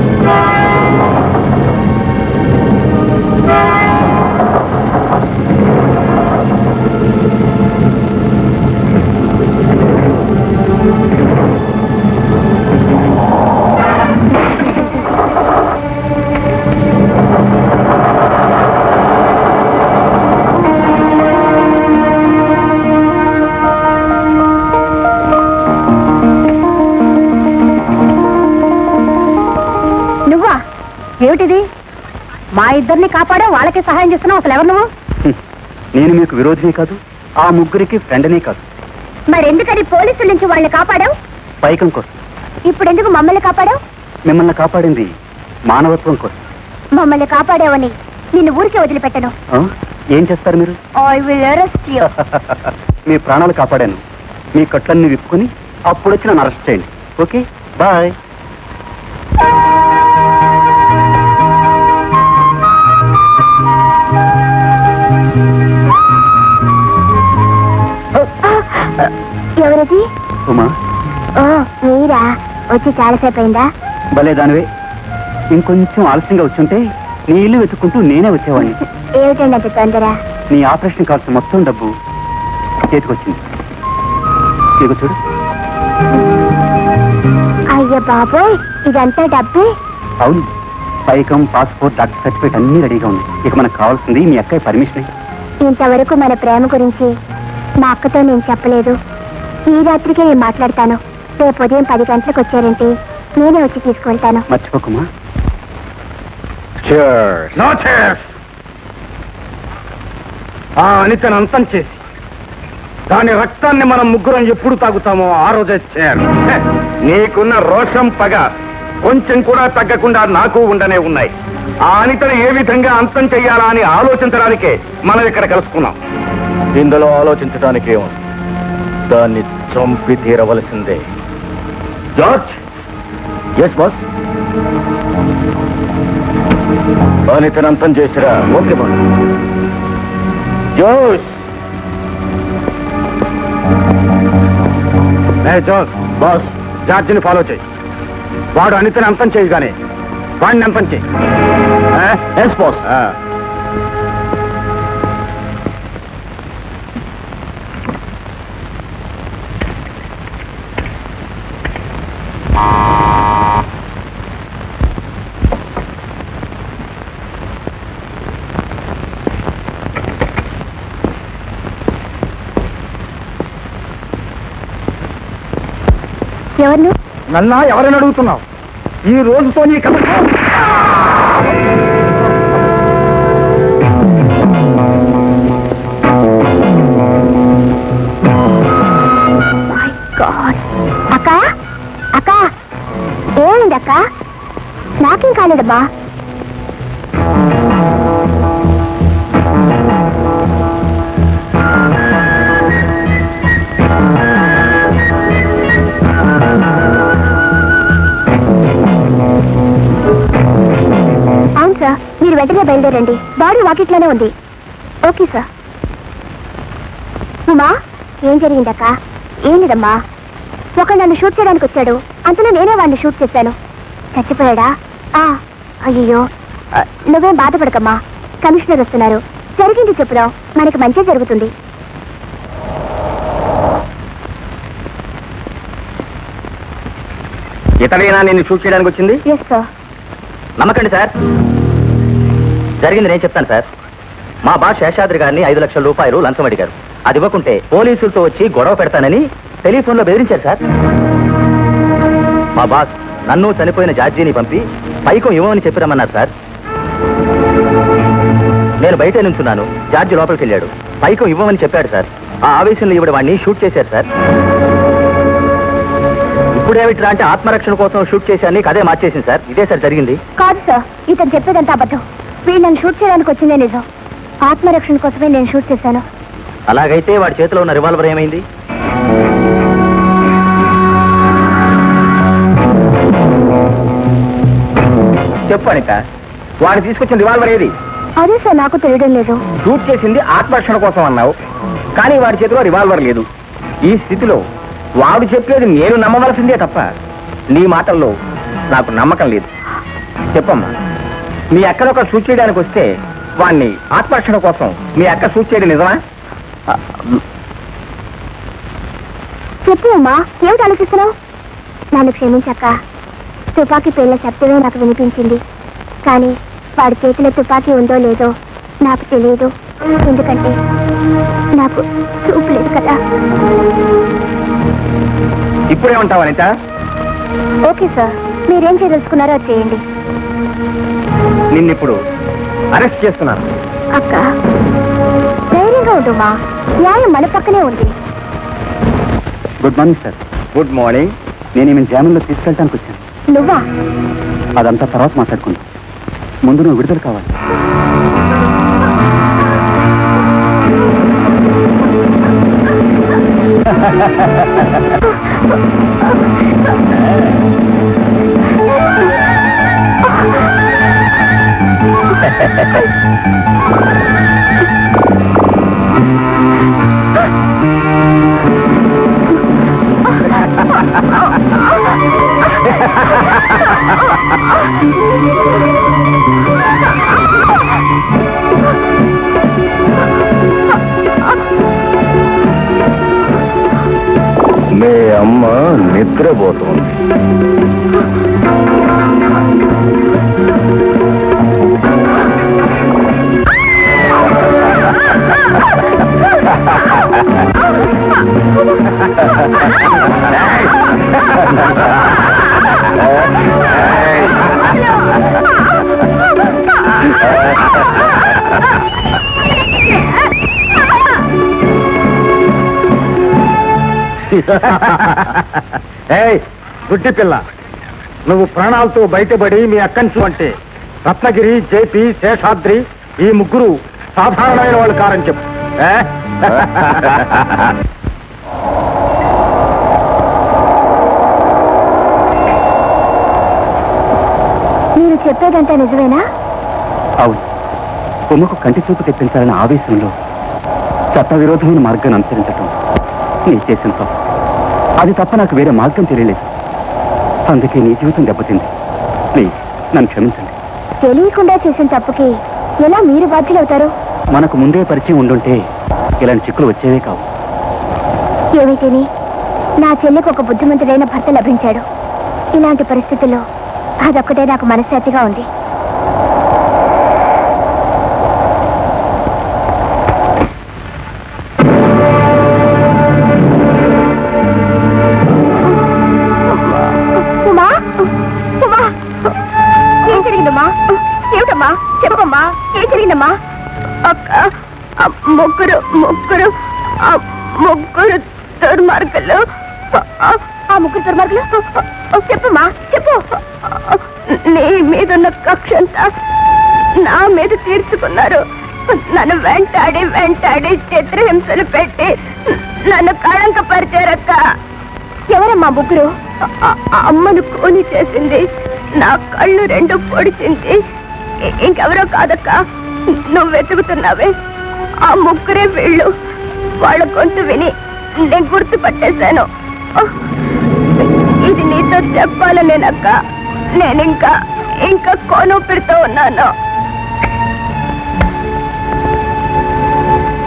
నువ్వా ఏమిటిది మా ఇద్దరిని కాపాడా వాళ్ళకి సహాయం చేస్తున్నావు అసలు ఎవరు నువ్వు హ్మ్. నేను మీకు విరోధిని కాదు ఆ ముగ్గురికి ఫ్రెండ్నే కాదు మరెందుకని పోలీసుల నుంచి వాళ్ళని కాపాడావు పైకం కోసం ఇప్పుడు ఎందుకు మమ్మల్ని కాపాడావు మిమ్మల్ని కాపాడింది మానవత్వం కోసం మమ్మల్ని కాపాడావని నిన్ను ఊరికే వదిలిపెట్టను ఆ? ఏం చేస్తారు మీరు ఐ విల్ అరెస్ట్ యూ మీ ప్రాణాలు కాపాడాను మీ కట్లన్నీ విప్పుకుని అప్పుడు వచ్చి నన్ను అరెస్ట్ చేయండి ఓకే బాయ్ ఎవరిది ఉమా ఓ మీరా వచ్చి చాలాసేపు అయిందా భలే దానివే ఇంకొంచెం ఆలస్యంగా వచ్చుంటే నీ ఇల్లు వెతుక్కుంటూ నేనే వచ్చేవాడిని ఏమిటండి అంత తొందర నీ ఆపరేషన్ కావాల్సిన మొత్తం డబ్బు చేతికొచ్చింది ఇదిగో చూడు అయ్య బాబోయ్ ఇదంతా డబ్బే అవును పైకం పాస్పోర్ట్ డాక్టర్ సర్టిఫికేట్ అన్నీ రెడీగా ఉంది ఇక మనకు కావాల్సింది మీ అక్కయ్య పర్మిషన్ ఇంతవరకు మన ప్రేమ గురించి మా అక్కతో నేను చెప్పలేదు ఈ రాత్రికే నేను మాట్లాడతాను రేపు ఉదయం పది గంటలకు వచ్చారంటే నేనే వచ్చి తీసుకువెళ్తాను మర్చిపోకుమా నో చేర్స్ ఆ అనితను అంతం చేసి దాని రక్తాన్ని మనం ముగ్గురం ఎప్పుడు తాగుతామో ఆ రోజే చేయాలి హె, నీకున్న రోషం పగ కొంచెం కూడా తగ్గకుండా నాకు ఉండనే ఉన్నాయి ఆ అనితను ఏ విధంగా అంతం చెయ్యాలా అని ఆలోచించడానికే మనం ఇక్కడ కలుసుకున్నాం ఇందులో ఆలోచించడానికే ఉంది దాన్ని చంపి తీరవలసిందే జార్జ్ ఎస్ బాస్ అనితను అంతం చేసిరా okay boss Josh Jose boss జార్జిని ఫాలో చేయి వాడు అనితని అంతం చేయగానే వాడిని అంతం చేయి ఎస్ బాస్ ఎవరు నన్నా ఎవరైనా అడుగుతున్నావు ఈ రోజుతో నీ కథ అక్క అక్క ఏమైంది అక్క నాకేం కాలేదమ్మా అవును సార్ మీరు వెంటనే బయలుదేరండి బాడీ వాకిట్లోనే ఉంది ఓకే సార్ ఉమా ఏం జరిగిందక్క ఏం లేదమ్మా ఒక నన్ను షూట్ చేయడానికి వచ్చాడు అంతలో నేనే వాడిని షూట్ చేశాను చచ్చిపోయాడా ఆ అయ్యో ఆ, నువ్వేం బాధపడకమ్మా కమిషనర్ వస్తున్నారు జరిగింది చెప్పుదాం మనకి మంచి జరుగుతుంది ఇతడేనా నిన్ను షూట్ చేయడానికి వచ్చింది ఎస్ సార్ నమ్మకండి సార్ జరిగింది నేను చెప్తాను సార్ మా బాస్ శేషాద్రి గారిని ఐదు లక్షల రూపాయలు లంచం అడిగారు అది ఇవ్వకుంటే పోలీసులతో వచ్చి గొడవ పెడతానని టెలిఫోన్లో బెదిరించారు సార్ మా బాస్ నన్ను చనిపోయిన జార్జీని పంపి పైకం ఇవ్వమని చెప్పిరమ్మన్నారు సార్ నేను బయటే నుంచున్నాను జార్జి లోపలికి వెళ్ళాడు పైకం ఇవ్వమని చెప్పాడు సార్ ఆ ఆవేశంలో ఇవిడ వాడిని షూట్ చేశారు సార్ ఇప్పుడేమిట్రా అంటే ఆత్మరక్షణ కోసం షూట్ చేశాను నీకు అదే మార్చేసింది సార్ ఇదే సార్ జరిగింది కాదు సార్ ఇతను చెప్పేదంతా అబద్ధం వీళ్ళు నన్ను షూట్ చేయడానికి వచ్చిందే నిజం ఆత్మరక్షణ కోసమే నేను షూట్ చేశాను అలాగైతే వాడి చేతిలో ఉన్న రివాల్వర్ ఏమైంది చెప్పు అనిత వాడు తీసుకొచ్చిన రివాల్వర్ ఏది అదే సార్ నాకు తెలియడం లేదు షూట్ చేసింది ఆత్మరక్షణ కోసం అన్నావు కానీ వాడి చేతిలో రివాల్వర్ లేదు ఈ స్థితిలో వాడు చెప్పేది నేను నమ్మవలసిందే తప్ప నీ మాటల్లో నాకు నమ్మకం లేదు చెప్పమ్మా మీ అక్కను ఒక షూట్ చేయడానికి వస్తే వాణ్ణి ఆత్మరక్షణ కోసం మీ అక్క షూట్ చేయడం నిజమా చెప్పు అమ్మా ఏమిటి ఆలోచిస్తున్నావు నన్ను క్షమించక్క తుపాకీ పేర్ల శబ్దమే నాకు వినిపించింది కానీ వాడి చేతిలో తుపాకీ ఉందో లేదో నాకు తెలియదు ఎందుకంటే నాకు చూపు లేదు కదా ఇప్పుడేమంటావు అనిత ఓకే సార్ మీరేం చేయదలుచుకున్నారో అది చేయండి నిన్నిప్పుడు అరెస్ట్ చేస్తున్నాను అక్క ధైర్యంగా ఉండుమా న్యాయం మన పక్కనే ఉంది good morning sir good morning నేను ఈమె జామీన్లో తీసుకెళ్ళడానికి వచ్చాను నువ్వా అదంతా తర్వాత మాట్లాడుకుందాం ముందు నువ్వు విడుదల కావాలి మీ అమ్మ నిద్రపోతోంది ఏయ్ గుడ్డి పిల్ల నువ్వు ప్రాణాలతో బయటపడి మీ అక్కన్సు అంటే రత్నగిరి జేపీ శేషాద్రి ఈ ముగ్గురు సాధారణమైన వాళ్ళు కారని చెప్పు ఏ? మీరు చెప్పేదంతా నిజమేనా అవును బొమ్మకు కంటి చూపు తెప్పించాలనే ఆవేశంలో చట్ట విరోధమైన మార్గాన్ని అనుసరించటం నీ చేసిన తప్పు అది తప్ప నాకు వేరే మార్గం తెలియలేదు అందుకే నీ జీవితం దెబ్బతింది ప్లీజ్ నన్ను క్షమించండి తెలియకుండా చేసిన తప్పుకి ఎలా మీరు బాధ్యులవుతారు మనకు ముందే పరిచయం ఉండుంటే ఇలాంటి చిక్కులు వచ్చేవే కావు ఏమైతేని నా చెల్లికి ఒక బుద్ధిమంతుడైన భర్త లభించాడు ఇలాంటి పరిస్థితుల్లో అదొక్కటే నాకు మనశ్శాంతిగా ఉంది ఉమా ఉమా ఏం జరిగిందమ్మా ఏమిటమ్మా చెప్పమ్మా ఏం జరిగిందమ్మా అక్క ఆ ముగ్గురు ముగ్గురు ఆ ముగ్గురు దుర్మార్గులు ఆ, ఆ ముగ్గురు దుర్మార్గులు చెప్పమ్మా చెప్పు నీ మీదున్న కక్ష అంతా నా మీద తీర్చుకున్నారు నన్ను వెంటాడి వెంటాడి చిత్రహింసలు పెట్టి నన్ను కళంకపరిచారక్క ఎవరమ్మా ముగ్గురు ఆ- ఆ అమ్మను కూని చేసింది నా కళ్ళు రెండు పొడిచింది ఇ- ఇంకెవరో కాదక్క నువ్వు వెతుకుతున్నావే ఆ ముగ్గురే వీళ్ళు వాళ్ళ గొంతు విని నేను గుర్తుపట్టేశాను ఇది నీతో చెప్పాలనేనక్క నేనింకా ఇంకా కోనూపిరితో ఉన్నాను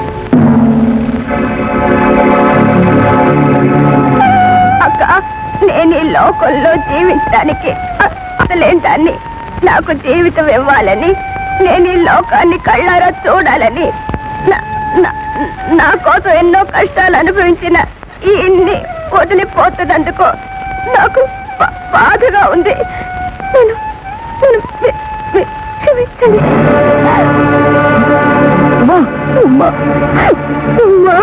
అక్క నేను ఈ లోకంలో జీవించడానికి అ- అసలేం దాన్ని నాకు జీవితం ఇవ్వాలని నేను ఈ లోకాన్ని కళ్ళారా చూడాలని నా- నా- నా కోసం ఎన్నో కష్టాలు అనుభవించిన ఈ ఇన్ని వదిలిపోతున్నందుకు నాకు బా- బాధగా ఉంది నేను నేను వి- వి- క్షమించండి అమ్మా, అమ్మా, అమ్మా.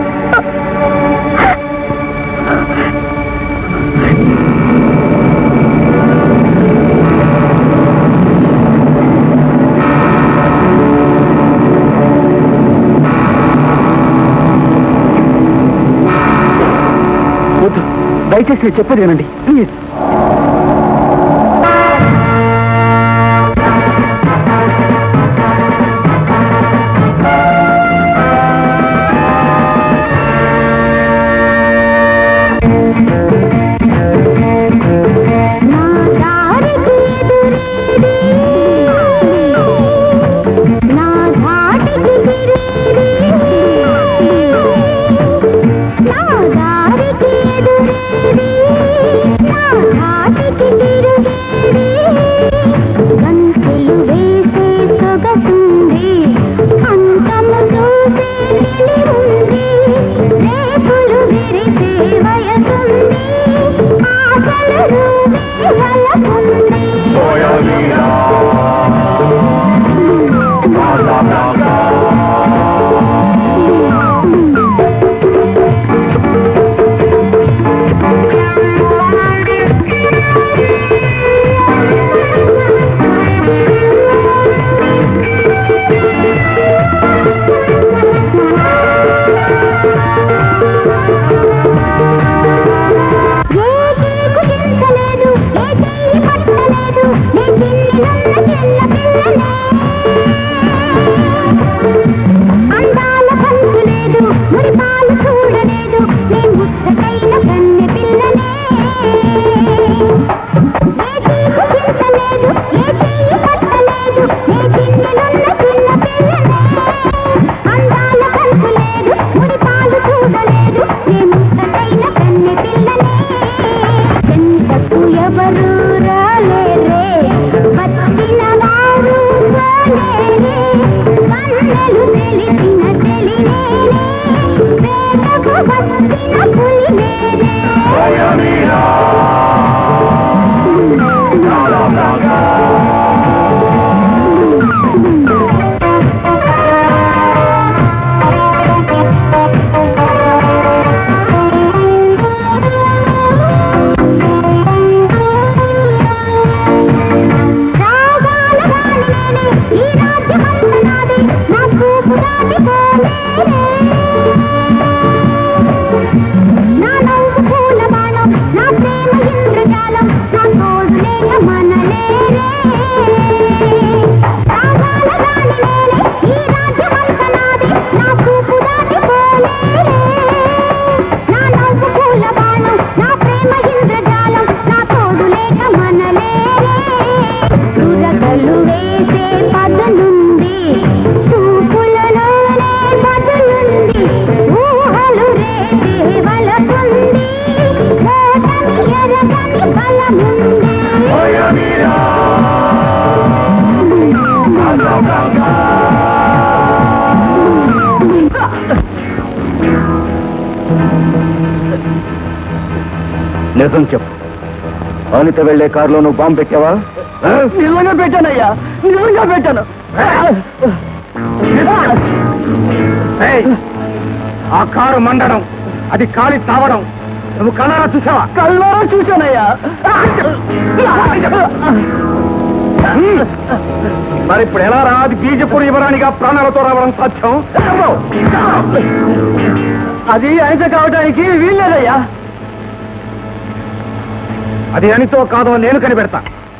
వద్దు దయచేసి నేను చెప్పేది వినండి ప్లీజ్ నా దారికి ఎదురేది నా ధాటికి తిరిగి నా దారికి ఎదురేది నా ధాటికి తిరిగేది గంతులు వేసే సొగసుంది అంతము చూసే నిలివుంది రేపులు విరిసే వయసుంది ఆశలు రూపే వలపుంది ఏ కేకు చింతలేదు ఏ చెయ్యి పట్టలేదు నే చిన్నిలున్న చిన్న పిల్లనే అందాల పంచు లేదు మురిపాలు చూడలేదు నే ముచ్చటైన కన్నె పిల్లనే ఏ కేకు చింతలేదు ఏ చెయ్యి పట్టలేదు నే చిన్నిలున్న చిన్న పిల్లనే అందాల పంచు లేదు మురిపాలు చూడలేదు నే ముచ్చటైన కన్నె పిల్లనే చెంతకు ఎవరు రాలేరే వచ్చిన వారు పోలేరే కన్నెలు తెలిసిన తెలినేనే వేటకు వచ్చిన పులినేనే రాగాల రాణి నేనే, ఈ రాజ్యమంత నాదే, నా చూపు దాటిపోలేరే. నా నవ్వు పూల బాణం, నా ప్రేమ ఇంద్రజాలం, నా తోడు లేక మనలేరే. రాగాల రాణి నేనే, ఈ రాజ్యమంత నాదే, నా చూపు దాటిపోలేరే. నా నవ్వు పూల బాణం, నా ప్రేమ ఇంద్రజాలం, నా తోడు లేక మనలేరే. చురకలు వేసే పదనుంది చూపులలోనే పదులుంది ఊహలు రేసే వలపుంది ఓటమి ఎరగని బలముంది నిజం చెప్పు అనిత వెళ్లే కారులో నువ్వు బాంబు పెట్టావా నిజంగా పెట్టానయ్యా నిజంగా పెట్టాను ఏయ్, ఆ కారు మండడం అది కాలి తావడం నువ్వు కళ్ళారా చూసావా కళ్ళారా చూశానయ్యా మరి ఇప్పుడు ఎలా రా అది బీజపూర్ యువరాణిగా ప్రాణాలతో రావడం సాధ్యం అది అనిత కావడానికి వీల్లేదయ్యా అది అనితో కాదో నేను కనిపెడతా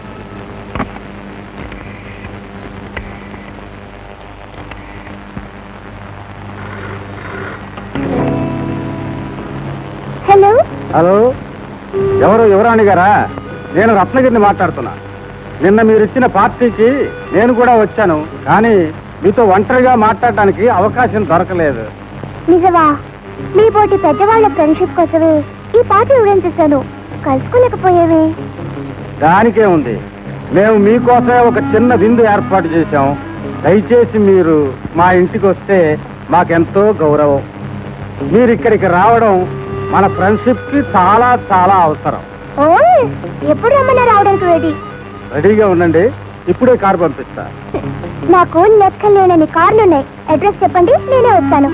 హలో హలో ఎవరు యువరాణి గారా నేను రత్నగిరిని మాట్లాడుతున్నా నిన్న మీరు ఇచ్చిన పార్టీకి నేను కూడా వచ్చాను కానీ మీతో ఒంటరిగా మాట్లాడడానికి అవకాశం దొరకలేదు నిజమా మీ పోటీ పెద్దవాళ్ళ ఫ్రెండ్షిప్ కోసమే ఈ పార్టీ ఉడేం చేశాను కలుసుకోలేకపోయేవి దానికే ఉంది మేము మీకోసమే ఒక చిన్న విందు ఏర్పాటు చేశాం దయచేసి మీరు మా ఇంటికి వస్తే మాకెంతో గౌరవం మీరు ఇక్కడికి రావడం మన ఫ్రెండ్షిప్ కి చాలా చాలా అవసరం ఓ ఎప్పుడు రమ్మన్నా రావడానికి రెడీ రెడీగా ఉండండి ఇప్పుడే కారు పంపిస్తా నాకు లెక్కలేనని కార్లున్నాయి అడ్రస్ చెప్పండి నేనే వస్తాను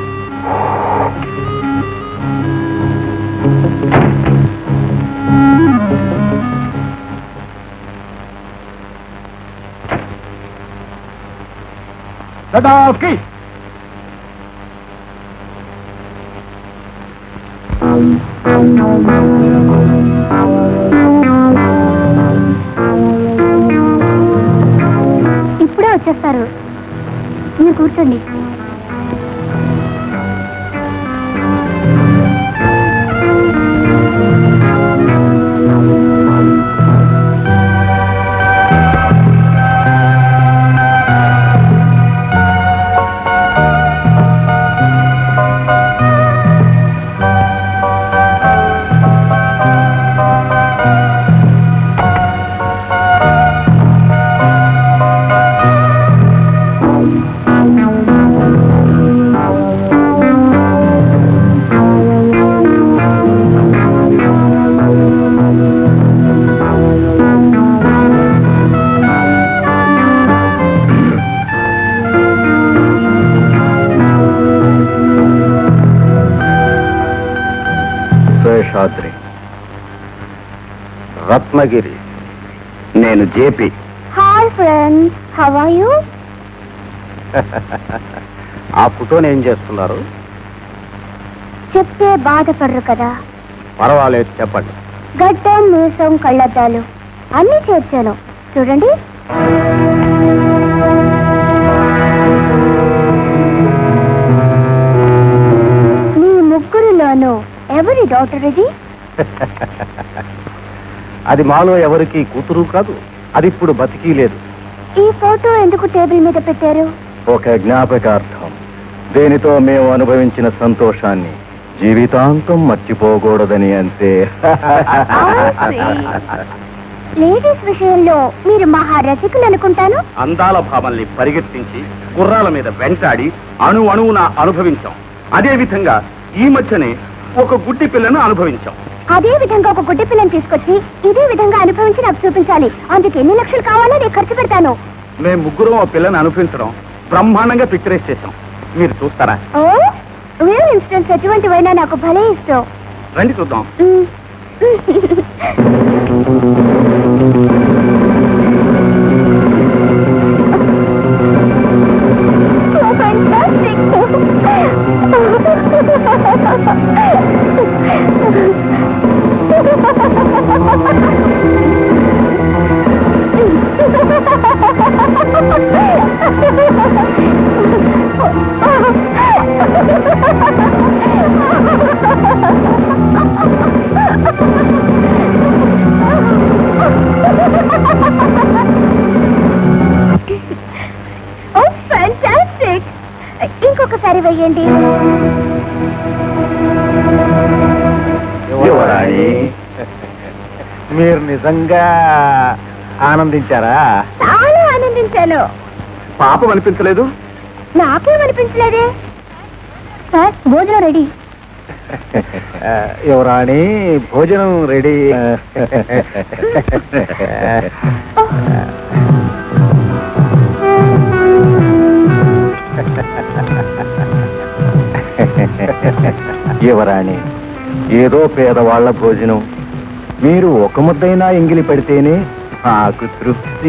ఇప్పుడే వచ్చేస్తారు మీరు కూర్చోండి శేషాద్రి రత్నగిరి నేను JP hi friends how are you ఆ ఫోటోని ఏం చేస్తున్నారు చెప్తే బాధపడరు కదా పర్వాలేదు చెప్పండి గడ్డం మీసం కళ్ళద్దాలు అన్ని చేర్చాను చూడండి మీ ముగ్గురులోనూ ఎవరి డాక్టర్ ఇది అది మాలో ఎవరికి కూతురు కాదు అది ఇప్పుడు బతికి లేదు ఈ ఫోటో ఎందుకు టేబుల్ మీద పెట్టారు ఒక జ్ఞాపకార్థం దేనితో మేము అనుభవించిన సంతోషాన్ని జీవితాంతం మర్చిపోకూడదని అంతే లేడీస్ విషయంలో మీరు మహా రసికులు అనుకుంటాను అందాల భామల్ని పరిగెత్తించి గుర్రాల మీద వెంటాడి అణు అణువున అనుభవించాం అదే విధంగా ఈ మధ్యనే ఒక గుడ్డి పిల్లను అనుభవించాం అదే విధంగా ఒక గుడ్డి పిల్లని తీసుకొచ్చి ఇదే విధంగా అనుభవించి నాకు చూపించాలి అందుకు ఎన్ని లక్షలు కావాలో నేను ఖర్చు పెడతాను మేము ముగ్గురం ఆ పిల్లని అనుభవించడం బ్రహ్మాండంగా పిక్చరైజ్ చేశాం మీరు చూస్తారా ఓ రియల్ ఇన్సిడెంట్స్ ఎటువంటివైనా నాకు భలే ఇష్టం రండి చూద్దాం మ్. Oh, fantastic. ఓ ఫ్యాంటాస్టిక్ ఇంకొకసారి వెయ్యండి యువరాణి మీరు నిజంగా ఆనందించారా చాలా ఆనందించాను పాపం అనిపించలేదు నాకేం అనిపించలేదే సార్ భోజనం రెడీ యువరాణి భోజనం రెడీ యువరాణి ఏదో పేదవాళ్ల భోజనం మీరు ఒక ముద్దైనా ఎంగిలి పెడితేనే నాకు తృప్తి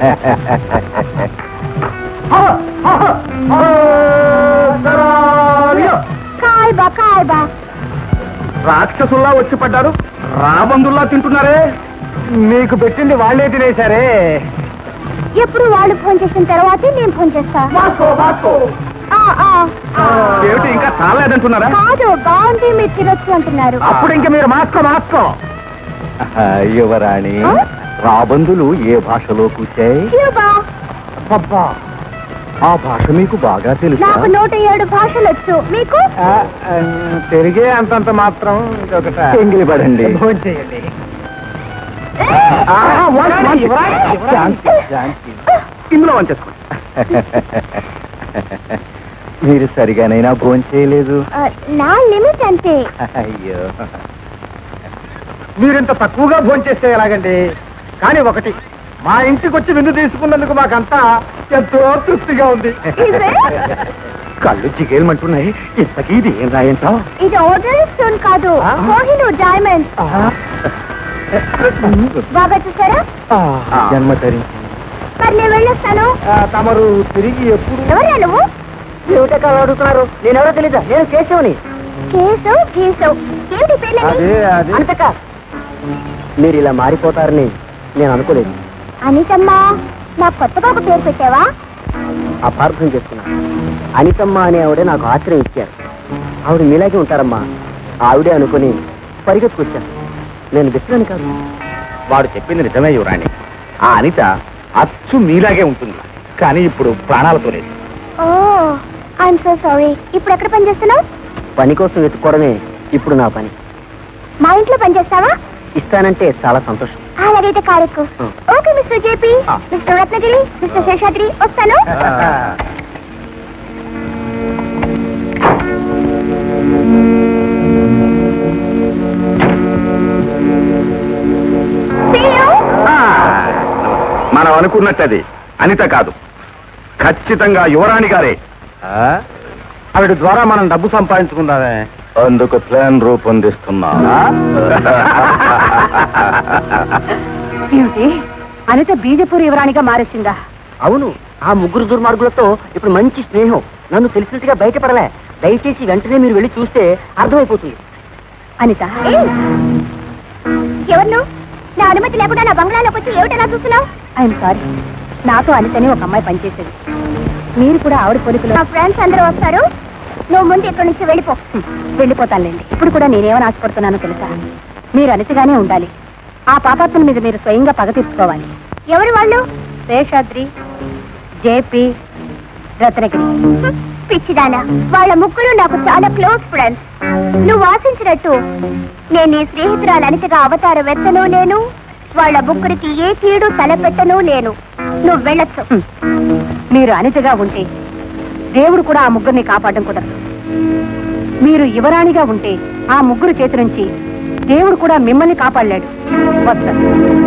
కాయ్ బా కాయ్ బా రాక్షసుల్లా వచ్చి పడ్డారు రాబందుల్లా తింటున్నారే మీకు పెట్టింది వాళ్ళే తినేశారే ఎప్పుడు వాళ్ళు ఫోన్ చేసిన తర్వాతే నేను ఫోన్ చేస్తా ఆ, ఆ, ఆ. ఏమిటి ఇంకా చాలేదంటున్నారా కాదు బాగుంది మీరు తినొచ్చు అంటున్నారు అప్పుడు ఇంక మీరు మాస్కో మాస్కో యువరాణి ఆ? రాబందులు ఏ భాషలో కూర్చాయి క్యూబా అబ్బా ఆ భాష మీకు బాగా తెలుసా నాకు నూట ఏడు భాషలు వచ్చు మీకు ఆ, ఆ, పెరిగే అంతంత మాత్రం ఇంకొకట ఎంగిలి పడండి భోజనం చేయండి ఇందులో వన్ చేసుకోండి మీరు సరిగానైనా భోజనం చేయలేదు ఆ, నా లిమిట్ అంతే అయ్యో మీరింత తక్కువగా భోంచేస్తే ఎలాగండి కానీ ఒకటి మా ఇంటికి వచ్చి విందు తీసుకున్నందుకు మాకంతా ఎంతో తృప్తిగా ఉంది కళ్ళు జిగేలమంటున్నాయి ఇంతకీ ఇది ఏం రాయంటావు ఇది ఆర్డర్ స్టోన్ కాదు ఆ? కోహినూర్ డైమండ్ బాగా చూసారా జన్మ ధరించి మరి నేను వెళ్ళొస్తాను ఆ, తమరు తిరిగి ఎప్పుడు ఎవరా నువ్వు అడుగుతున్నారు నేనెవరో తెలీదా నేను కేశవుని కేసు గీసు ఏమిటి పేర్లని అదే అదే అంతక మీరు ఇలా మారిపోతారని నేను అనుకోలేదు అనితమ్మా నాకు కొత్తగా ఒక పేరు పెట్టావా అపార్థం చేసుకున్నా అనితమ్మ అనే ఆవిడే నాకు ఆశ్రయం ఇచ్చారు ఆవిడ మీలాగే ఉంటారమ్మా ఆవిడే అనుకుని పరిగెత్తుకొచ్చాను నేను విత్తనాన్ని కాదు వాడు చెప్పింది నిజమే యువరాణి ఆ అనిత అచ్చు మీలాగే ఉంటుంది కానీ ఇప్పుడు ప్రాణాలతో లేదు ఓ ఐఎమ్ సో సారీ ఇప్పుడు ఎక్కడ పని చేస్తున్నావు పని కోసం వెతుక్కోవడమే ఇప్పుడు నా పని మా ఇంట్లో పని చేస్తావా ఇస్తానంటే చాలా సంతోషం అలాగైతే కారెక్కు ఆ. ఓకే మిస్టర్ జేపీ ఆ. మిస్టర్ రత్నగిరి మిస్టర్ శేషాద్రి వస్తాను See you. మనం అనుకున్నట్టు అది అనిత కాదు ఖచ్చితంగా యువరాణి గారే ఆవిడ ద్వారా మనం డబ్బు సంపాదించుకుందామే అందుకు ప్లాన్ రూపొందిస్తున్నా ఏమిటి అనిత బీజపూర్ యువరాణిగా మారేసిందా అవును ఆ ముగ్గురు దుర్మార్గులతో ఇప్పుడు మంచి స్నేహం నన్ను తెలిసినట్టుగా బయటపడలే దయచేసి వెంటనే మీరు వెళ్ళి చూస్తే అర్థమైపోతుంది అనిత ఏయ్! ఎవరు నువ్వు? నా అనుమతి లేకుండా నా బంగ్లాలోకి వచ్చి ఏమిటలా చూస్తున్నావు ఐఎమ్ సారీ నాతో అనితని ఒక అమ్మాయి పనిచేసేది మీరు కూడా ఆవిడ పోలికలు నా ఫ్రెండ్స్ అందరూ వస్తారు నువ్వు ముందు ఇక్కడి నుంచి వెళ్ళిపో వెళ్ళిపోతానులేండి ఇప్పుడు కూడా నేనేమని ఆశపడుతున్నానో తెలుసా మీరు అనితగానే ఉండాలి ఆ పాపాత్మల మీద మీరు స్వయంగా పగ తీర్చుకోవాలి ఎవరు వాళ్ళు శేషాద్రి జేపీ రత్నగిరి పిచ్చిదానా వాళ్ళ ముగ్గురు నాకు చాలా క్లోజ్ ఫ్రెండ్స్ నువ్వు ఆశించినట్టు నేను నీ స్నేహితురాలు అనితగా అవతారం ఎత్తనూ లేను వాళ్ళ ముగ్గురికి ఏ కీడు తలపెట్టనూ లేను నువ్వు వెళ్ళొచ్చు హ్మ్. మీరు అనితగా ఉంటే దేవుడు కూడా ఆ ముగ్గురిని కాపాడడం కుదరదు మీరు యువరాణిగా ఉంటే ఆ ముగ్గురు చేతి నుంచి దేవుడు కూడా మిమ్మల్ని కాపాడలేడు వస్తారు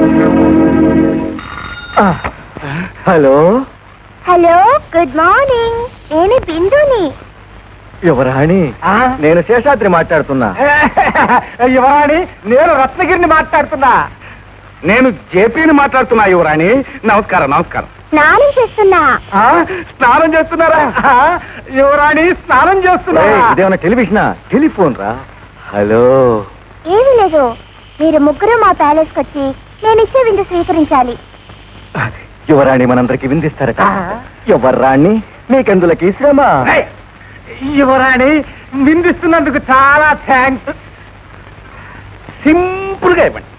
హలో హలో గుడ్ మార్నింగ్ నేను బిందుని యువరాణి నేను శేషాద్రి మాట్లాడుతున్నా యువరాణి నేను రత్నగిరిని మాట్లాడుతున్నా నేను జేపీని మాట్లాడుతున్నా యువరాణి నమస్కారం నమస్కారం స్నానం చేస్తున్నా ఆ, స్నానం చేస్తున్నారా ఆ, యువరాణి స్నానం చేస్తున్నా ఏయ్, ఇదేమన్నా టెలివిజనా టెలిఫోన్ రా హలో ఏమీ లేదు మీరు ముగ్గురు మా ప్యాలెస్కి వచ్చి నేను ఇచ్చే విందు స్వీకరించాలి యువరాణి మనందరికి విందిస్తారట ఎవర్రాణి మీకెందులకి శ్రమ ఏయ్, యువరాణి నిందిస్తున్నందుకు చాలా థ్యాంక్స్ సింపుల్ గా ఇవ్వండి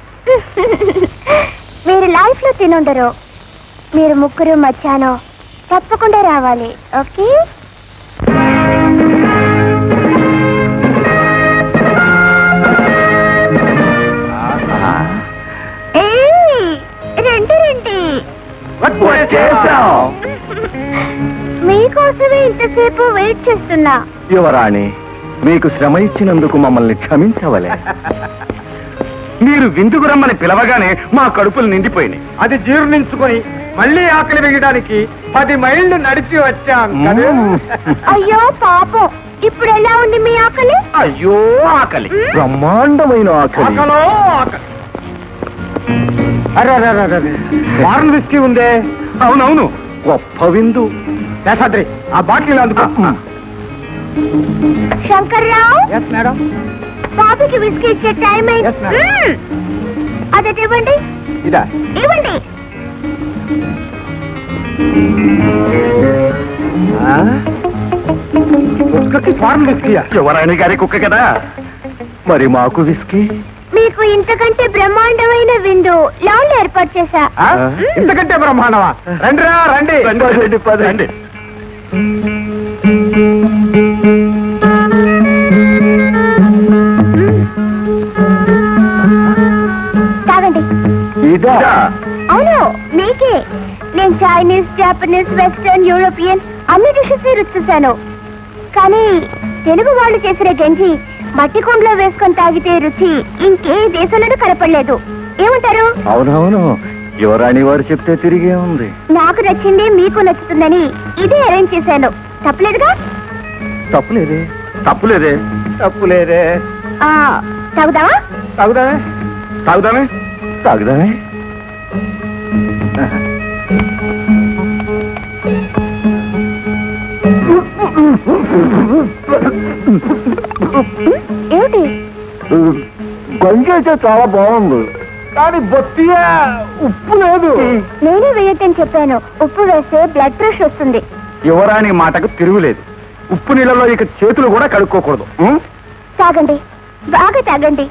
మీరు లైఫ్ లో తినుండరు మీరు ముగ్గురు మధ్యాహ్నం తప్పకుండా రావాలి ఓకే ఏయ్, రండి రండి వచ్చేసాం. మీకోసమే ఇంతసేపు వెయిట్ చేస్తున్నా యువరాణి మీకు శ్రమ ఇచ్చినందుకు మమ్మల్ని క్షమించవలే మీరు విందుకు రమ్మని పిలవగానే మా కడుపులు నిండిపోయినాయి అది జీర్ణించుకొని మళ్ళీ ఆకలి వేయడానికి పది మైళ్ళు నడిచి వచ్చాం కదా? మ్మ్. అయ్యో పాపం ఇప్పుడు ఎలా ఉంది మీ ఆకలి అయ్యో ఆకలి బ్రహ్మాండమైన ఆకలి ఆకలో ఆకలి అరే అరే అరే, అరే వారన్ విస్కీ ఉందే అవునవును గొప్ప విందు శేషాద్రి ఆ బాటిల్ అందుకో శంకర్రావు ఎస్ మేడం బాబుకి విస్కీ ఇచ్చే టైం అయింది Yes, ma'am. మ్మ్. అదైతే ఇవ్వండి ఇదా ఇవ్వండి కుక్కకి ఫారెన్ విస్కీయా యువరాణి గారి కుక్క కదా మరి మాకు విస్కీ మీకు ఇంతకంటే బ్రహ్మాండమైన విందు లాన్ ఏర్పాటు చేశా ఆ? ఇంతకంటే బ్రహ్మాండమా రండిరా రండి రండి, పదండి. రండి తాగండి ఈ ఇదా అవును మీకే నేను చైనీస్ జాపనీస్ వెస్టర్న్ యూరోపియన్ అన్ని డిషెస్ రుచి చూశాను కానీ తెలుగు వాళ్ళు చేసిన గంజి మట్టి కుండలో వేసుకొని తాగితే రుచి ఇంకే దేశంలోనూ కనపడలేదు ఏమంటారు అవునవును యువరాణి వారు చెప్తే తిరిగే ఉంది నాకు నచ్చింది మీకు నచ్చుతుందని ఇదే అరేంజ్ చేశాను తప్పలేదుగా తప్పులేదే తప్పులేదే తప్పులేదే ఆ, తాగుదామా తాగుదామే తాగుదామే తాగుదామే ఏమిటి గంజైతే చాలా బాగుంది కానీ బొత్తిగా ఉప్పు లేదు నేనే వేయొద్దని చెప్పాను ఉప్పు వేస్తే బ్లడ్ ప్రెషర్ వస్తుంది యువరాణి మాటకు తిరుగులేదు ఉప్పు నీళ్ళలో ఇక చేతులు కూడా కడుక్కోకూడదు ఉం? తాగండి బాగా తాగండి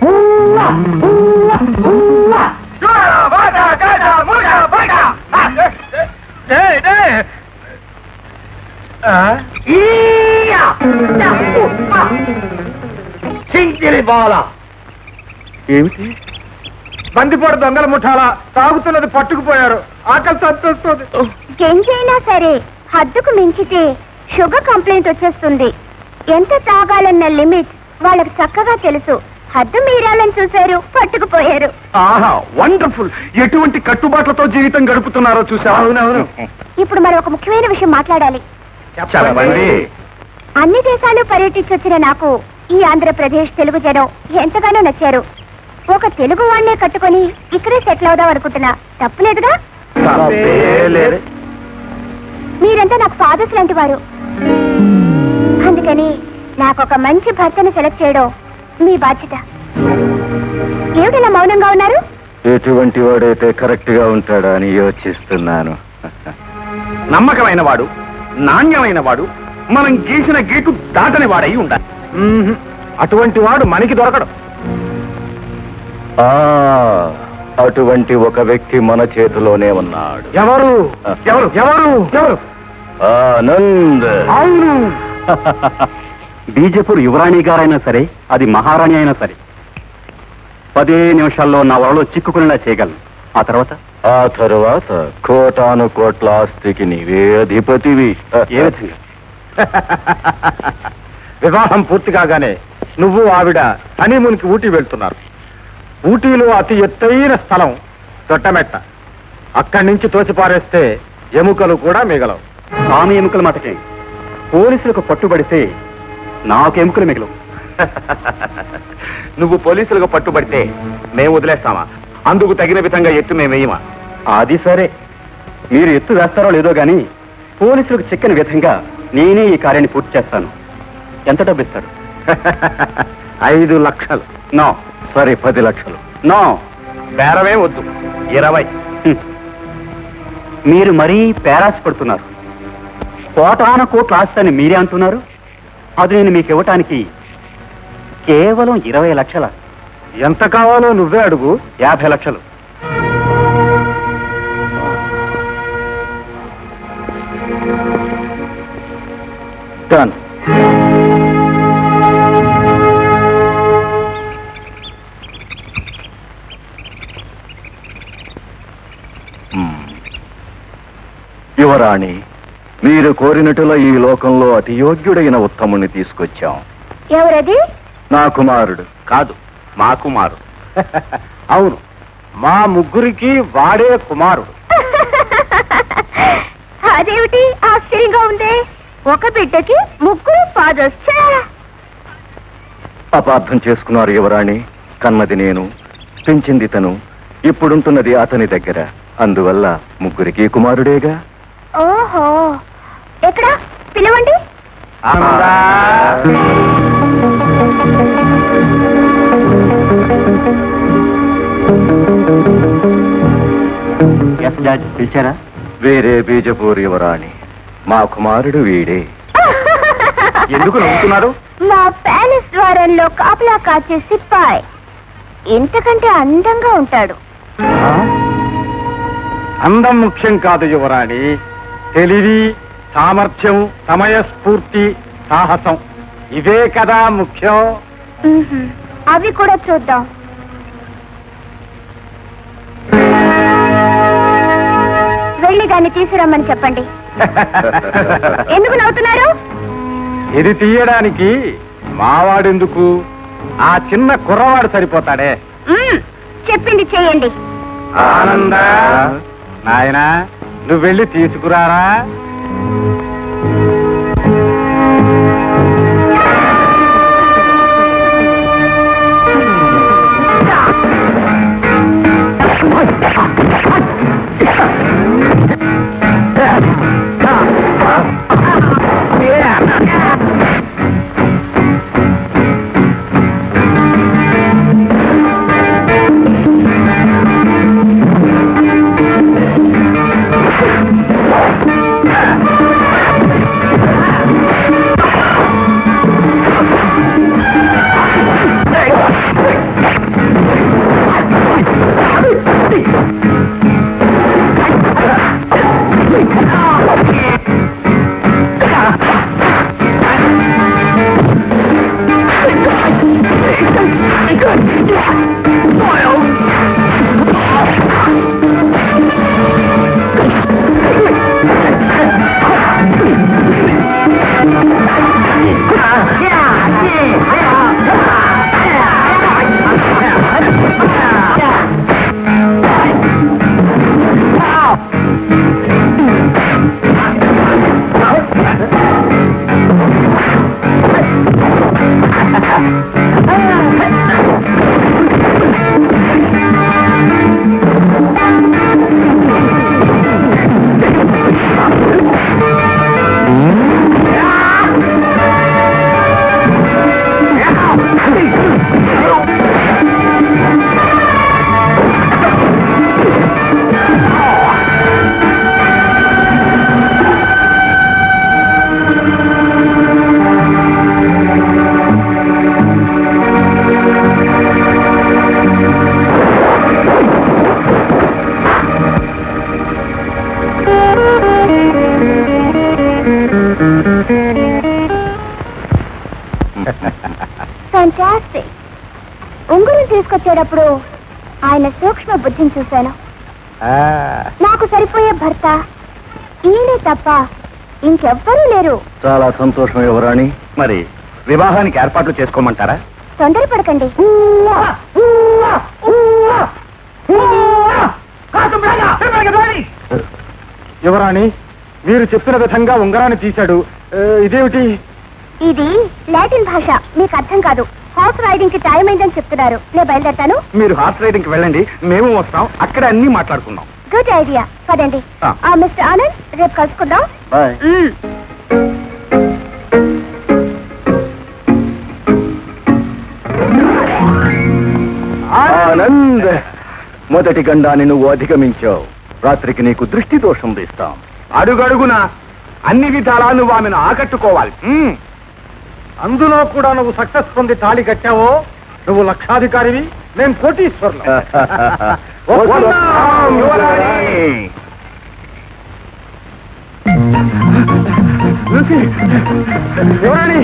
చింకిరి బాల ఏమిటి బందిపోటు దొంగల ముఠాల తాగుతున్నది పట్టుకుపోయారు ఆకలి సంతోస్తుంది గెంజైనా సరే హద్దుకు మించితే షుగర్ కంప్లైంట్ వచ్చేస్తుంది ఎంత తాగాలన్న లిమిట్ వాళ్ళకి చక్కగా తెలుసు హద్దు మీరాలని చూశారు పట్టుకుపోయారు ఆహా వండర్ఫుల్ ఎటువంటి కట్టుబాట్లతో జీవితం గడుపుతున్నారో చూసావా అవునవును ఇప్పుడు మరి ఒక ముఖ్యమైన విషయం మాట్లాడాలి చెప్పండి అన్ని దేశాలు పర్యటించొచ్చిన నాకు ఈ ఆంధ్రప్రదేశ్ తెలుగు జనం ఎంతగానో నచ్చారు ఒక తెలుగు వాడినే కట్టుకొని ఇక్కడే సెటిల్ అవుదాం అనుకుంటున్నా తప్పులేదుగా తప్పే లేదు. మీరంతా నాకు ఫాదర్స్ లాంటి వారు అందుకని నాకు ఒక మంచి భర్తను సెలెక్ట్ చేయడం మీ బాధ్యత ఏమిటిలా మౌనంగా ఉన్నారు ఎటువంటి వాడైతే కరెక్ట్ గా ఉంటాడా అని యోచిస్తున్నాను నమ్మకమైన వాడు నాణ్యమైన వాడు మనం గీసిన గీటు దాటని వాడై ఉండాలి మ్మ్. అటువంటి వాడు మనకి దొరకడు ఆ అటువంటి ఒక వ్యక్తి మన చేతిలోనే ఉన్నాడు ఎవరు ఎవరు ఎవరు ఎవరు ఆనంద్ అవును బీజపూర్ యువరాణి గారైనా సరే అది మహారాణి అయినా సరే పదే నిమిషాల్లో నా వరలో చిక్కుకునేలా చేయగలను ఆ తర్వాత ఆ తరువాత కోటాను కోట్ల ఆస్తికి నీవే అధిపతివి ఏ విధంగా వివాహం పూర్తి కాగానే నువ్వు ఆవిడ హనీమూన్కి ఊటీ వెళ్తున్నారు ఊటీలో అతి ఎత్తైన స్థలం తొట్టమెట్ట అక్కడి నుంచి తోసిపారేస్తే ఎముకలు కూడా మిగలవు ఆమె ఎముకల మాటకే పోలీసులకు పట్టుబడితే నాకు ఎముకలు మిగలవు నువ్వు పోలీసులకు పట్టుబడితే మేము వదిలేస్తామా అందుకు తగిన విధంగా ఎత్తు మేము వేయమా అది సరే మీరు ఎత్తు వేస్తారో లేదో గాని పోలీసులకు చిక్కని విధంగా నేనే ఈ కార్యాన్ని పూర్తి చేస్తాను ఎంత డబ్బు ఇస్తారు ఐదు లక్షలు నో సరే పది లక్షలు నో బేరమే వద్దు ఇరవై హ్మ్. మీరు మరీ పేరాస్ పడుతున్నారు కోటాన కోట్ల ఆస్తి అని మీరే అంటున్నారు అది నేను మీకు ఇవ్వటానికి కేవలం ఇరవై లక్షల ఎంత కావాలో నువ్వే అడుగు యాభై లక్షలు డన్ యువరాణి మీరు కోరినట్టుల ఈ లోకంలో అతి యోగ్యుడైన ఉత్తముణ్ణి తీసుకొచ్చాం ఎవరది నా కుమారుడు కాదు మా కుమారు అవును మా ముగ్గురికి వాడే కుమారుడు అదేమిటి ఆశ్చర్యంగా ఉంది ఒక బిడ్డకి ముగ్గురు ఫాదర్స్ అపార్థం చేసుకున్నారు యువరాణి కన్నది నేను పెంచింది తను ఇప్పుడుంటున్నది అతని దగ్గర అందువల్ల ముగ్గురికి కుమారుడేగా ఓహో ఎక్కడ పిలవండి ఎస్ జార్జ్ పిలిచారా వేరే బీజపూర్ యువరాణి మా కుమారుడు వీడే ఎందుకు నవ్వుతున్నారు మా ప్యాలెస్ ద్వారంలో కాపలా కాచే సిప్పాయ్ ఇంతకంటే అందంగా ఉంటాడు అందం ముఖ్యం కాదు యువరాణి తెలివి సామర్థ్యం సమయస్ఫూర్తి సాహసం ఇవే కదా ముఖ్యం మ్మ్హ్మ్. అవి కూడా చూద్దాం ఆయన్ని తీసుకురమ్మని చెప్పండి ఎందుకు నవ్వుతున్నారు ఇది తీయడానికి మావాడెందుకు ఆ చిన్న కుర్రవాడు సరిపోతాడే మ్మ్, చెప్పింది చేయండి ఆనంద నాయనా నువ్వు వెళ్ళి తీసుకురారా ఫ్యాంటాస్టిక్ ఉంగురం తీసుకొచ్చేటప్పుడు ఆయన సూక్ష్మ బుద్ధిని చూశాను నాకు సరిపోయే భర్త ఈయనే తప్ప ఇంకెవ్వరూ లేరు చాలా సంతోషం యువరాణి మరి వివాహానికి ఏర్పాట్లు చేసుకోమంటారా తొందరపడకండి యువరాణి మీరు చెప్పిన విధంగా ఉంగరాన్ని తీశాడు ఏ, ఇదేమిటి ఇది లాటిన్ భాష మీకు అర్థం కాదు హార్స్ రైడింగ్ కి టైం అయిందని చెప్తున్నారు నేను బయలుదేరతాను మీరు హార్స్ రైడింగ్ కి వెళ్ళండి మేము వస్తాం అక్కడ అన్ని మాట్లాడుకుందాం గుడ్ ఐడియా పదండి ఆ. ఆ మిస్టర్ ఆనంద్ రేపు కలుసుకుందాం బాయ్ మ్మ్. ఆనంద్ మొదటి గండాన్ని నువ్వు అధిగమించావు రాత్రికి నీకు దృష్టి దోషం తీస్తాం అడుగడుగున అన్ని విధాలా నువ్వు ఆమెను ఆకట్టుకోవాలి మ్మ్. అందులో కూడా నువ్వు సక్సెస్ పొంది తాళి కట్టావో నువ్వు లక్షాధికారివి మేము కోటీశ్వర్లు వస్తున్నాం, యువరాణి. యువరాణి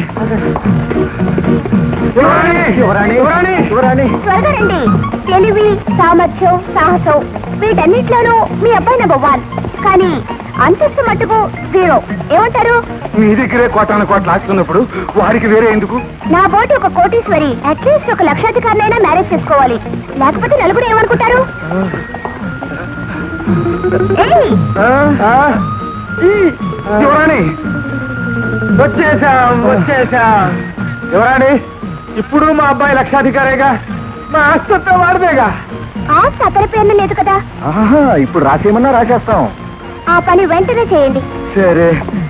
యువరాణి యువరాణి యువరాణి యువరాణి త్వరగా రండి తెలివి సామర్థ్యం సాహసం వీటన్నిట్లోనూ మీ అబ్బాయి నెంబర్ వన్ కానీ అంతస్తు మట్టుకు జీరో ఏమంటారు మీ దగ్గరే కోటాను కోట్లు ఆస్తున్నప్పుడు వారికి వేరే ఎందుకు నా బోటి ఒక కోటీశ్వరి అట్లీస్ట్ ఒక లక్షాధికారినైనా మ్యారేజ్ చేసుకోవాలి లేకపోతే నలుగురు ఏమనుకుంటారు ఏయ్, యువరాణి వచ్చేసాం వచ్చేసాం యువరాణి ఇప్పుడు మా అబ్బాయి లక్షాధికారేగా మా ఆస్తంతా వాడిదేగా ఆస్తి అతని పేరున లేదు కదా ఆహా, ఇప్పుడు రాసేయమన్నా రాసేస్తాం ఆ పని వెంటనే చేయండి సరే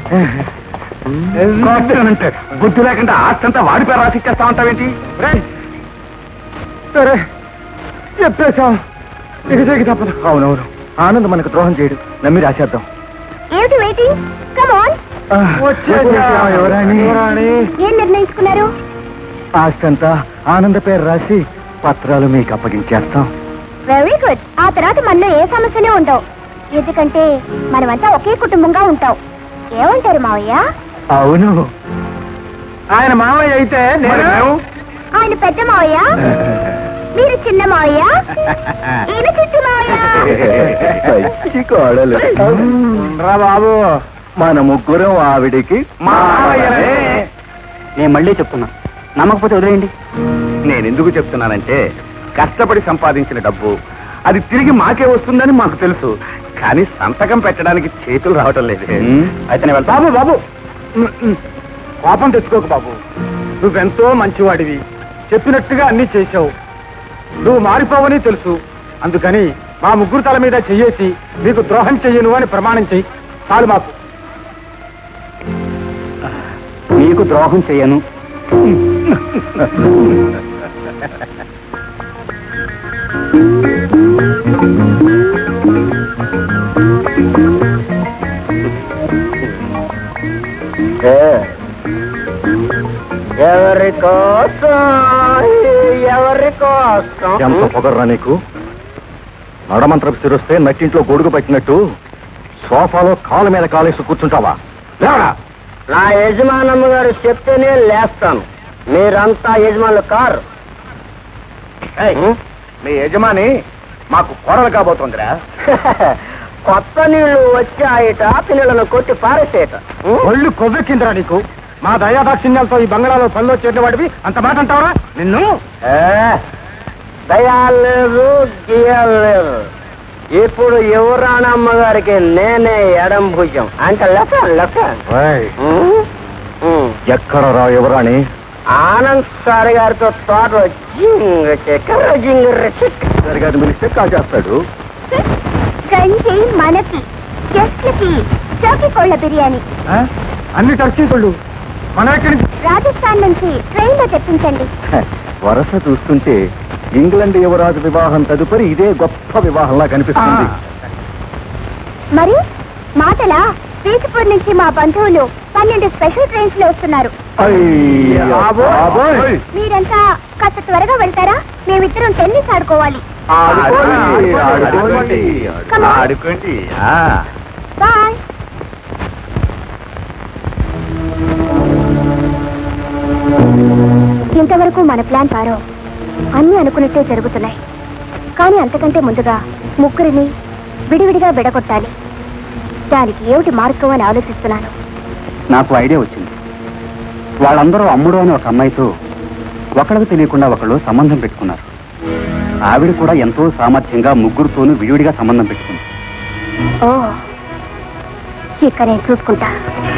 అంటే బుద్ధి లేకుండా ఆస్తంతా వాడి పేరు రాసిచ్చేస్తా ఉంటావేంటి రేయ్. సరే చెప్పేశాం ఇక చెయ్యి తప్పదు అవునవును ఆనంద్ మనకు ద్రోహం చేయడు నమ్మి రాసేద్దాం ఏమిటి వెయిటింగ్ కమ్ ఆన్ వచ్చేసాం యువరాణి యువరాణి ఏం నిర్ణయించుకున్నారు ఆస్తంతా ఆనంద పేరు రాసి పత్రాలు మీకు అప్పగించేస్తాం వెరీ గుడ్ ఆ తర్వాత మనలో ఏ సమస్యలు ఉండవు ఎందుకంటే మనమంతా ఒకే కుటుంబంగా ఉంటాం ఏమంటారు మావయ్య అవును ఆయన మామయ్య అయితే నేను ఆయన పెద్ద మావయ్య మీరు చిన్న మావయ్య ఈయన చిట్టు మావయ్య మంచి కోడలు రా బాబు మన ముగ్గురం ఆవిడికి మావయ్యలే. నేను మళ్ళీ చెప్తున్నా నమ్మకపోతే వదిలేయండి నేను ఎందుకు చెప్తున్నానంటే కష్టపడి సంపాదించిన డబ్బు అది తిరిగి మాకే వస్తుందని మాకు తెలుసు కానీ సంతకం పెట్టడానికి చేతులు రావటం లేదు ఉమ్, అయితే నేను వెళ్తా. బాబు బాబు ఉమ్, ఉమ్. కోపం తెచ్చుకోకు బాబు నువ్వెంతో మంచివాడివి చెప్పినట్టుగా అన్ని చేశావు నువ్వు మారిపోవని తెలుసు అందుకని మా ముగ్గురు తల మీద చెయ్యేసి నీకు ద్రోహం చెయ్యను అని ప్రమాణం చెయ్యి చాలు మాకు నీకు ద్రోహం చేయను ఎవరి కోసం ఎవరి కోసం ఎంత పొగర్రా నీకు నడమంత్రపు సిరుస్తే నట్టింట్లో గొడుగు పట్టినట్టు సోఫాలో కాలు మీద కాలేసి కూర్చుంటావా లేవరా నా యజమానమ్మ గారు చెప్తేనే లేస్తాను మీరంతా యజమానులు కారు మీ యజమాని మాకు కోడలు కాబోతోందిరా కొత్త నీళ్లు వచ్చాయట పిల్లలను కొట్టి పారేసేట ఒళ్ళు కొవ్వెక్కిందిరా నీకు మా దయాదాక్షిణ్యాలతో ఈ బంగ్లాలో పనిలో చేరిన వాడివి అంత మాట అంటావరా నిన్ను దయాలేదు గియలేదు ఇప్పుడు యువరాణమ్మ గారికి నేనే ఎడం భుజం అంటే లెక్క లెక్క ఉమ్, ఉమ్. ఎక్కడ రా ఎవరాని ఆనంద్ సార్ గారితో తోటలో జింగ చెక్కర జింగర చిక్క సరిగాని పిలిస్తే కాజేస్తాడు గంజి మనకి గెస్ట్లకి చౌకి కోళ్ళ బిర్యానీ ఆ? అన్ని టర్కీకుళ్ళు మన ఎక్కడి నుంచి రాజస్థాన్ నుంచి ట్రైన్ లో తెప్పించండి వరస చూస్తుంటే ఇంగ్లాండ్ యువరాజు వివాహం తదుపరి ఇదే గొప్ప వివాహంలా కనిపిస్తుంది మరి మాటలా బీచ్పూర్ నుంచి మా బంధువులు పన్నెండు స్పెషల్ ట్రైన్స్ లో వస్తున్నారు అయ్య బాబోయ్. మీరంతా కాస్త త్వరగా వెళ్తారా మేమిద్దరం టెన్నిస్ ఆడుకోవాలి ఆడుకోండి, ఆడుకోండి, Come on. ఆడుకోండి ఆ. బాయ్ ఇంతవరకు మన ప్లాన్ పారో అన్ని అనుకున్నట్టే జరుగుతున్నాయి కానీ అంతకంటే ముందుగా ముగ్గురిని విడివిడిగా విడగొట్టాలి దానికి ఏమిటి మార్గం అని ఆలోచిస్తున్నాను నాకు ఐడియా వచ్చింది వాళ్ళందరూ అమ్ముడు అని ఒక అమ్మాయితో ఒకళ్ళకు తెలియకుండా ఒకళ్ళు సంబంధం పెట్టుకున్నారు ఆవిడ కూడా ఎంతో సామర్థ్యంగా ముగ్గురుతోనూ విడివిడిగా సంబంధం పెట్టుకుంది ఓ ఇక నేను చూసుకుంటా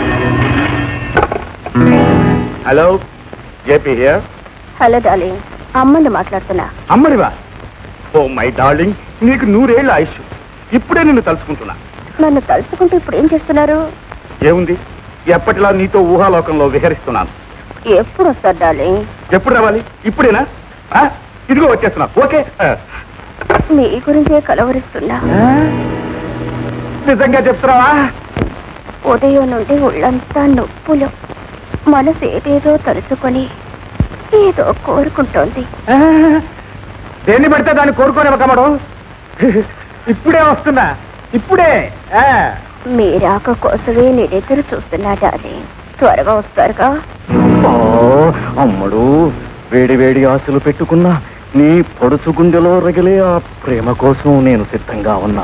hello JP here hello darling అమ్మని మాట్లాడుతున్నా అమ్మడివా ఓ మై డార్లింగ్ నీకు నూరేళ్ళ ఆయుష్ ఇప్పుడే నిన్ను తలుచుకుంటున్నా నన్ను తలుచుకుంటూ ఇప్పుడు ఏం చేస్తున్నారు ఏముంది ఎప్పటిలా నీతో ఊహాలోకంలో విహరిస్తున్నాను ఎప్పుడు వస్తారు డార్లింగ్ ఎప్పుడు రావాలి ఇప్పుడేనా ఆ? ఇదిగో వచ్చేస్తున్నా ఓకే ఆ. మీ గురించే కలవరిస్తున్నా నిజంగా చెప్తున్నావా ఉదయం నుండి ఒళ్ళంతా నొప్పులు మనసు ఏదేదో తలుచుకొని ఏదో కోరుకుంటోంది ఆ? దేన్ని పడితే దాన్ని కోరుకోనే కమ్మడం ఇప్పుడే వస్తున్నా ఇప్పుడే ఆ. మీ రాక కోసమే నేను ఎదురు చూస్తున్నా డార్లింగ్ త్వరగా వస్తారుగా ఓ, అమ్మడు వేడి వేడి ఆశలు పెట్టుకున్నా నీ పొడుచు గుండెలో రగిలే ఆ ప్రేమ కోసం నేను సిద్ధంగా ఉన్నా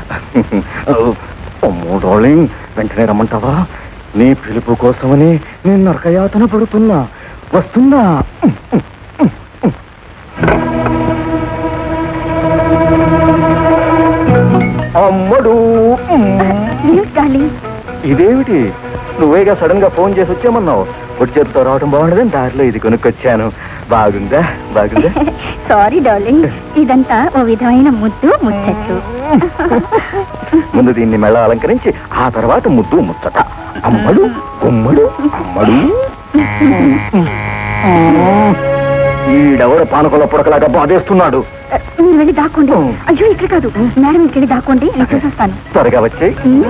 అమ్మో డార్లింగ్ వెంటనే రమ్మంటావా నీ పిలుపు కోసమని నేను నరకయాతన పడుతున్నా వస్తున్నా అమ్మడు ఏమిటి డార్లింగ్ ఇదేమిటి నువ్వేగా సడన్ గా ఫోన్ చేసి వచ్చామన్నావు వచ్చేతో రావడం బాగుండదని దారిలో ఇది కొనుక్కొచ్చాను బాగుందా బాగుందా సారీ డార్లింగ్ ఇదంతా ఓ విధమైన ముద్దు ముచ్చట్లు ముందు దీన్ని మెళ్ళ అలంకరించి ఆ తర్వాత ముద్దు ముచ్చట అమ్మడు గుమ్మడు అమ్మడు ఈడెవడ పానకొల పుడకలాగా బాధేస్తున్నాడు మీరు వెళ్ళి దాక్కోండి అయ్యో ఇక్కడ కాదు మేడం ఇక్కడ వెళ్ళి దాక్కోండి నేను చూసొస్తాను త్వరగా వచ్చే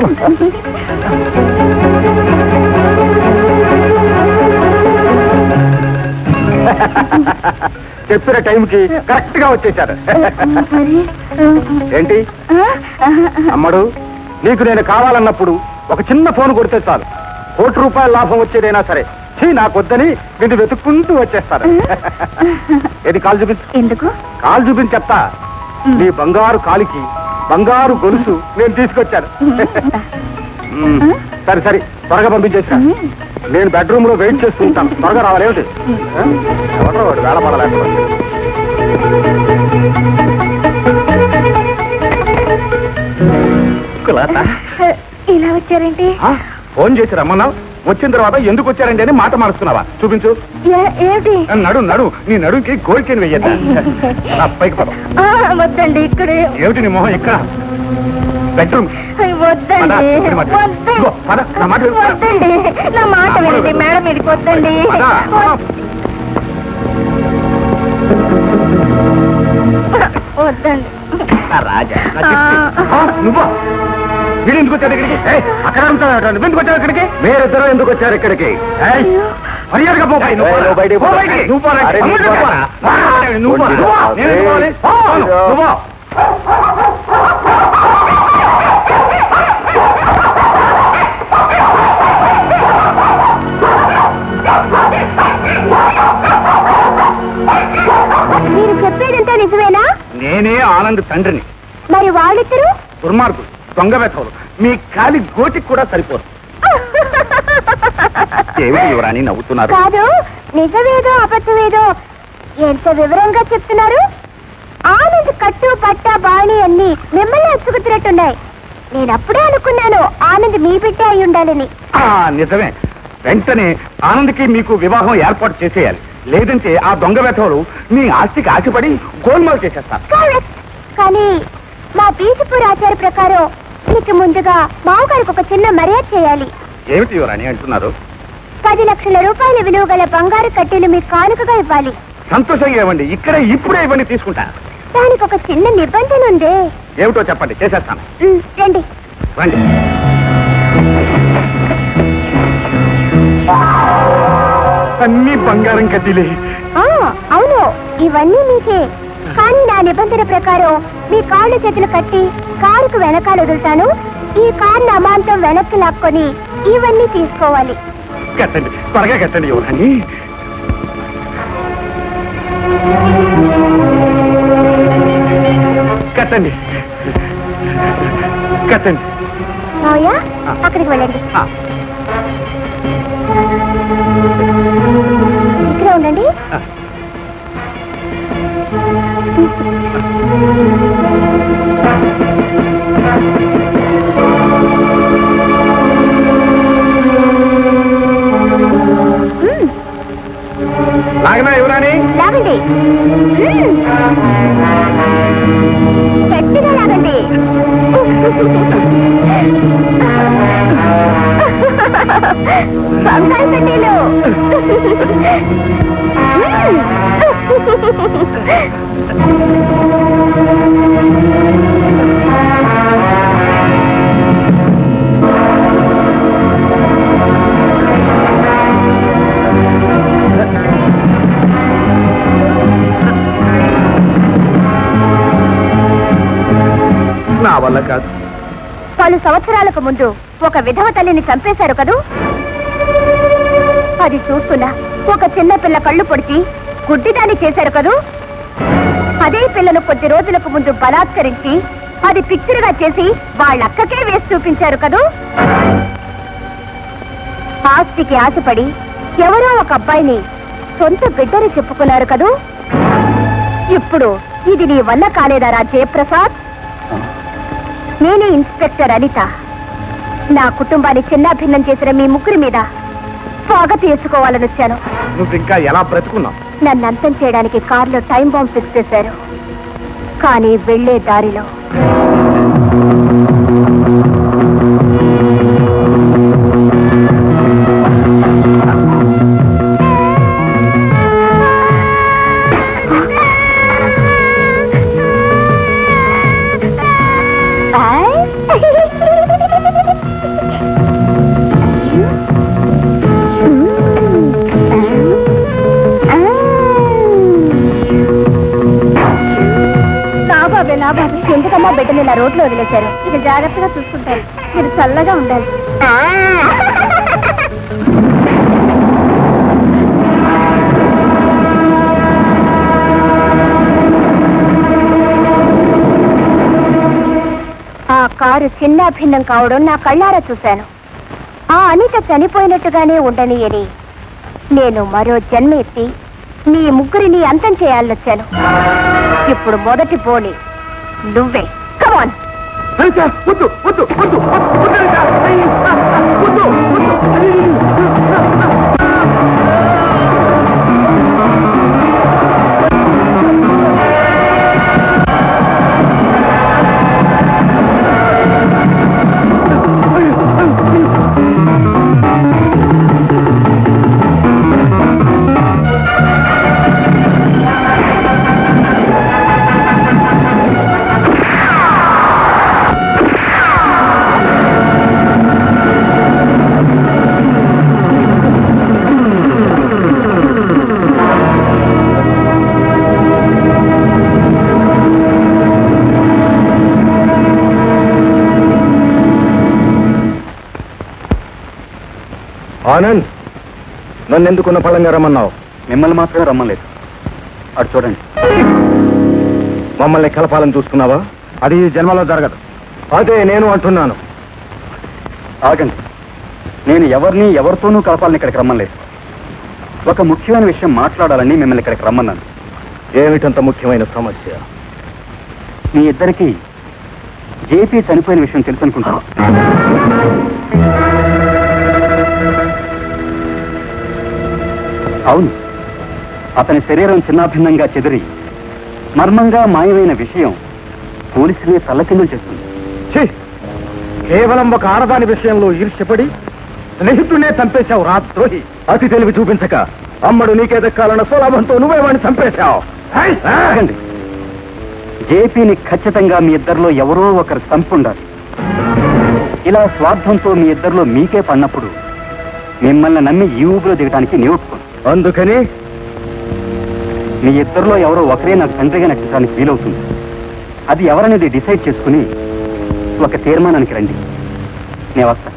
చెప్పిన టైంకి కరెక్ట్ గా వచ్చేసారు మరి ఏంటి అమ్మడు నీకు నేను కావాలన్నప్పుడు ఒక చిన్న ఫోన్ కొడితే చాలు కోటి రూపాయల లాభం వచ్చేదైనా సరే ఛీ, నాకొద్దని వీళ్ళు వెతుక్కుంటూ వచ్చేస్తారు ఏది కాలు చూపించు ఎందుకు కాలు చూపించి చెప్తా నీ బంగారు కాలికి బంగారు గొలుసు నేను తీసుకొచ్చాను మ్మ్. సరే సరే త్వరగా పంపించేసా నేను బెడ్రూమ్ లో వెయిట్ చేస్తూ ఉంటాను త్వరగా రావాలేమిటి ఆ? ఎవడో వాడు వేళ పడలేకపోతే కులాసా? ఇలా వచ్చారేంటి ఆ? ఫోన్ చేసి రమ్మన్నావు వచ్చిన తర్వాత ఎందుకు వచ్చారండి అని మాట మారుస్తున్నావా చూపించు ఏ- ఏమిటి నడు నడు నీ నడుకి కోరికని వెయ్యద్దా రా, పైకి పద ఆ, వద్దండి ఇక్కడే ఏమిటి నీ మొహం ఇక్కడ బెడ్రూమ్ అయ్, వద్దండి పద, ఇక్కడ మాట. వద్దండి ఇదిగో, పద, నా మాట విను. వద్దండి నా మాట వినండి మేడం మీదకి వద్దండి పద. వద్దండి నా రాజా నా చిట్టి. ఆ, నువ్వా వీడు ఎందుకు వచ్చాడు ఇక్కడికి ఏయ్, అక్కడ ఉంటాడు ఎందుకు వచ్చాడు ఇక్కడికి మీరిద్దరూ ఎందుకు వచ్చారు ఇక్కడికి ఏయ్, మర్యాదగా పో బయటికి. నువ్వు ఏయ్, పోరా. నువ్వు బయటికి పో పో. బయటికి. నువ్వు పోరా. అరే, అమ్ముడు నువ్వు పోరా. పోరా. పోరా. నువ్వు పోరా. ఉండిరా. నేను ఎందుకు పోవాలి? పోను. ఏయ్. నువ్వు పో. మీరు చెప్పేదంతా నిజమేనా నేనే ఆనంద్ తండ్రిని మరి వాళ్ళిద్దరు దుర్మార్గుడు దొంగ వెతవలు మీ కాలి గోటికి కూడా సరిపోరు ఏమిటి యువరాని నవ్వుతున్నారు కాదు నిజమేదో అబద్ధమేదో ఎంత వివరంగా చెప్తున్నారు ఆనంద్ కట్టు పట్ట బాణి అన్ని మిమ్మల్ని అచ్చుకుతున్నట్టున్నాయి నేను అప్పుడే అనుకున్నాను ఆనంద్ మీ బిడ్డ అయి ఉండాలని ఆ, నిజమే వెంటనే ఆనంద్కి మీకు వివాహం ఏర్పాటు చేసేయాలి లేదంటే ఆ దొంగ వెధవలు మీ ఆస్తికి ఆశపడి గోల్మాల్ చేసేస్తారు Correct. కానీ మా బీజపూర్ ఆచార ప్రకారం మీకు ముందుగా మామగారికి ఒక చిన్న మర్యాద చేయాలి ఏమిటి యువరాణి అంటున్నారు పది లక్షల రూపాయల విలువ గల బంగారు కట్టెలు మీకు కానుకగా ఇవ్వాలి సంతోషంగా ఇవ్వండి ఇక్కడే ఇప్పుడే ఇవ్వండి తీసుకుంటా దానికి ఒక చిన్న నిబంధన ఉంది ఏమిటో చెప్పండి చేసేస్తాను ఉమ్, రండి రండి అన్ని బంగారం కడ్డీలే ఆ, అవును ఇవన్నీ మీకే కానీ నా నిబంధన ప్రకారం మీ కాళ్ళు చేతులు కట్టి కారుకు వెనకాల వదులుతాను ఈ కారుని అమాంతం వెనక్కి లాక్కొని ఇవన్నీ తీసుకోవాలి కట్టండి త్వరగా కట్టండి యువరాణి కట్టండి కట్టండి మావయ్య ఆ. అక్కడికి వెళ్ళండి ఆ, ఇక్కడే ఉండండి ఆ. ఉమ్, లాగనా యువరాణి లాగండి ఉమ్. గట్టిగా లాగండి బంగారు కడ్డీలు నా వల్ల కాదు పలు సంవత్సరాలకు ముందు ఒక విధవ తల్లిని చంపేశారు కదూ అది చూస్తున్నా ఒక చిన్న పిల్ల కళ్ళు పొడిచి గుడ్డిదాన్ని చేశారు కదూ అదే పిల్లను కొద్ది రోజులకు ముందు బలాత్కరించి అది పిక్చర్గా చేసి వాళ్ళ అక్కకే వేసి చూపించారు కదూ ఆస్తికి ఆశపడి ఎవరో ఒక అబ్బాయిని సొంత బిడ్డని చెప్పుకున్నారు కదూ ఇప్పుడు ఇది నీ వల్ల కాలేదారా జయప్రసాద్ నేనే ఇన్స్పెక్టర్ అనిత నా కుటుంబాన్ని చిన్నాభిన్నం చేసిన మీ ముగ్గురి మీద స్వాగత చేసుకోవాలని వచ్చాను నువ్వు ఇంకా ఎలా బ్రతుకున్నావు నన్ను అంతం చేయడానికి కారులో టైం బాంబ్ ఫిక్స్ చేశారు కానీ వెళ్లే దారిలో నా బాబే నా బాబే ఎందుకమ్మా బిడ్డని ఇలా రోడ్లో వదిలేశారు ఇది జాగ్రత్తగా చూసుకుంటారు మీరు చల్లగా ఉండాలి కారు చిన్న భిన్నం కావడం నా కళ్ళారా చూశాను ఆ అనిత చనిపోయినట్టుగానే ఉండనియని నేను మరో జన్మ ఎత్తి నీ ముగ్గురిని అంతం చేయాలొచ్చాను ఇప్పుడు మొదటి పోని నువ్వే కమాన్ వద్దు వద్దు వద్దు వద్దు వద్దు ఆనంద్ నన్ను ఎందుకున్న పళ్ళంగా రమ్మన్నావు మిమ్మల్ని మాత్రమే రమ్మలేదు అటు చూడండి మమ్మల్ని కలపాలని చూస్తున్నావా అది ఈ జన్మలో జరగదు అదే నేను అంటున్నాను ఆగండి నేను ఎవరిని ఎవరితోనూ కలపాలని ఇక్కడికి రమ్మలేదు ఒక ముఖ్యమైన విషయం మాట్లాడాలని మిమ్మల్ని ఇక్కడికి రమ్మన్నాను ఏమిటంత ముఖ్యమైన సమస్య మీ ఇద్దరికి జేపీ చనిపోయిన విషయం తెలుసు అనుకుంటాను అవును అతని శరీరం చిన్నాభిన్నంగా చెదిరి మర్మంగా మాయమైన విషయం పోలీసులే తల్లకిందులు చేస్తుంది ఛీ! కేవలం ఒక ఆడదాని విషయంలో ఈర్ష్యపడి స్నేహితుడినే చంపేశావు రాత్రోహి అతి తెలివి చూపించక అమ్మడు నీకే దక్కాలన్న సులభంతో నువ్వే వాడిని చంపేశావు హై! ఆగండి జేపీని ఖచ్చితంగా మీ ఇద్దరిలో ఎవరో ఒకరు చంపుండాలి ఇలా స్వార్థంతో మీ ఇద్దరిలో మీకే పడినప్పుడు మిమ్మల్ని నమ్మి ఈ ఊపిలో దిగడానికి నీ ఒప్పుకోను అందుకని మీ ఇద్దరిలో ఎవరో ఒకరే నాకు తండ్రిగా నచ్చడానికి వీలవుతుంది అది ఎవరనేది డిసైడ్ చేసుకుని ఒక తీర్మానానికి రండి నేను వస్తా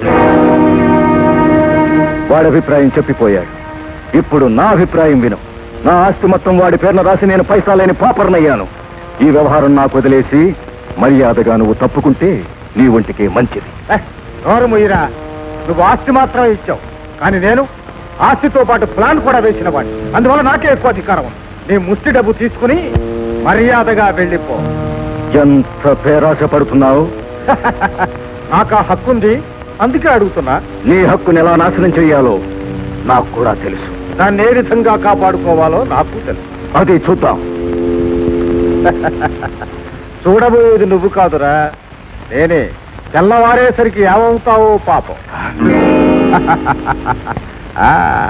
వాడి అభిప్రాయం చెప్పిపోయాడు ఇప్పుడు నా అభిప్రాయం విను నా ఆస్తి మొత్తం వాడి పేరున రాసి నేను పైసా లేని పాపర్నయ్యాను ఈ వ్యవహారం నాకు వదిలేసి మర్యాదగా నువ్వు తప్పుకుంటే నీ ఒంటికి మంచిది నోరు ముయ్యరా నువ్వు ఆస్తి మాత్రమే ఇచ్చావు కానీ నేను ఆస్తితో పాటు ప్లాన్ కూడా వేసిన వాడిని అందువల్ల నాకే ఎక్కువ అధికారం ఉంది నీ ముష్టి డబ్బు తీసుకుని మర్యాదగా వెళ్ళిపో ఎంత పేరాశ పడుతున్నావు నాకు ఆ హక్కు ఉంది అందుకే అడుగుతున్నా నీ హక్కుని ఎలా నాశనం చెయ్యాలో నాకు కూడా తెలుసు దాన్ని ఏ విధంగా కాపాడుకోవాలో నాకు తెలుసు అది చూద్దాం చూడబోయేది నువ్వు కాదురా నేనే తెల్లవారేసరికి ఏమవుతావో పాపం ఆ.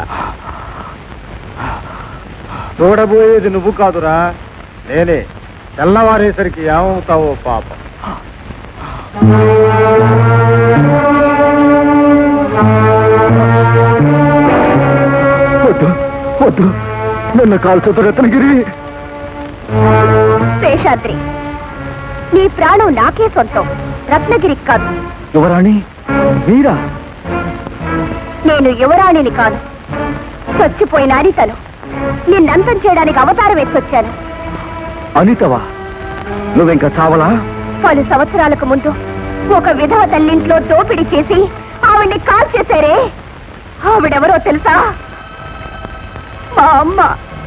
చూడబోయేది నువ్వు కాదురా నేనే తెల్లవారేసరికి ఏమవుతావో పాపం వద్దు వద్దు నన్ను కాల్చొద్దు రత్నగిరి శేషాద్రి నీ ప్రాణం నాకే సొంతం రత్నగిరికి కాదు యువరాణి మీరా నేను యువరాణిని కాదు చచ్చిపోయిన అనితను నిన్నంతం చేయడానికి అవతారం ఎత్తొచ్చాను అనితవా నువ్వింకా చావలా పలు సంవత్సరాలకు ముందు ఒక విధవ తల్లింట్లో దోపిడీ చేసి ఆవిడ్ని కాల్ చేశారే ఆవిడెవరో తెలుసా మా అమ్మ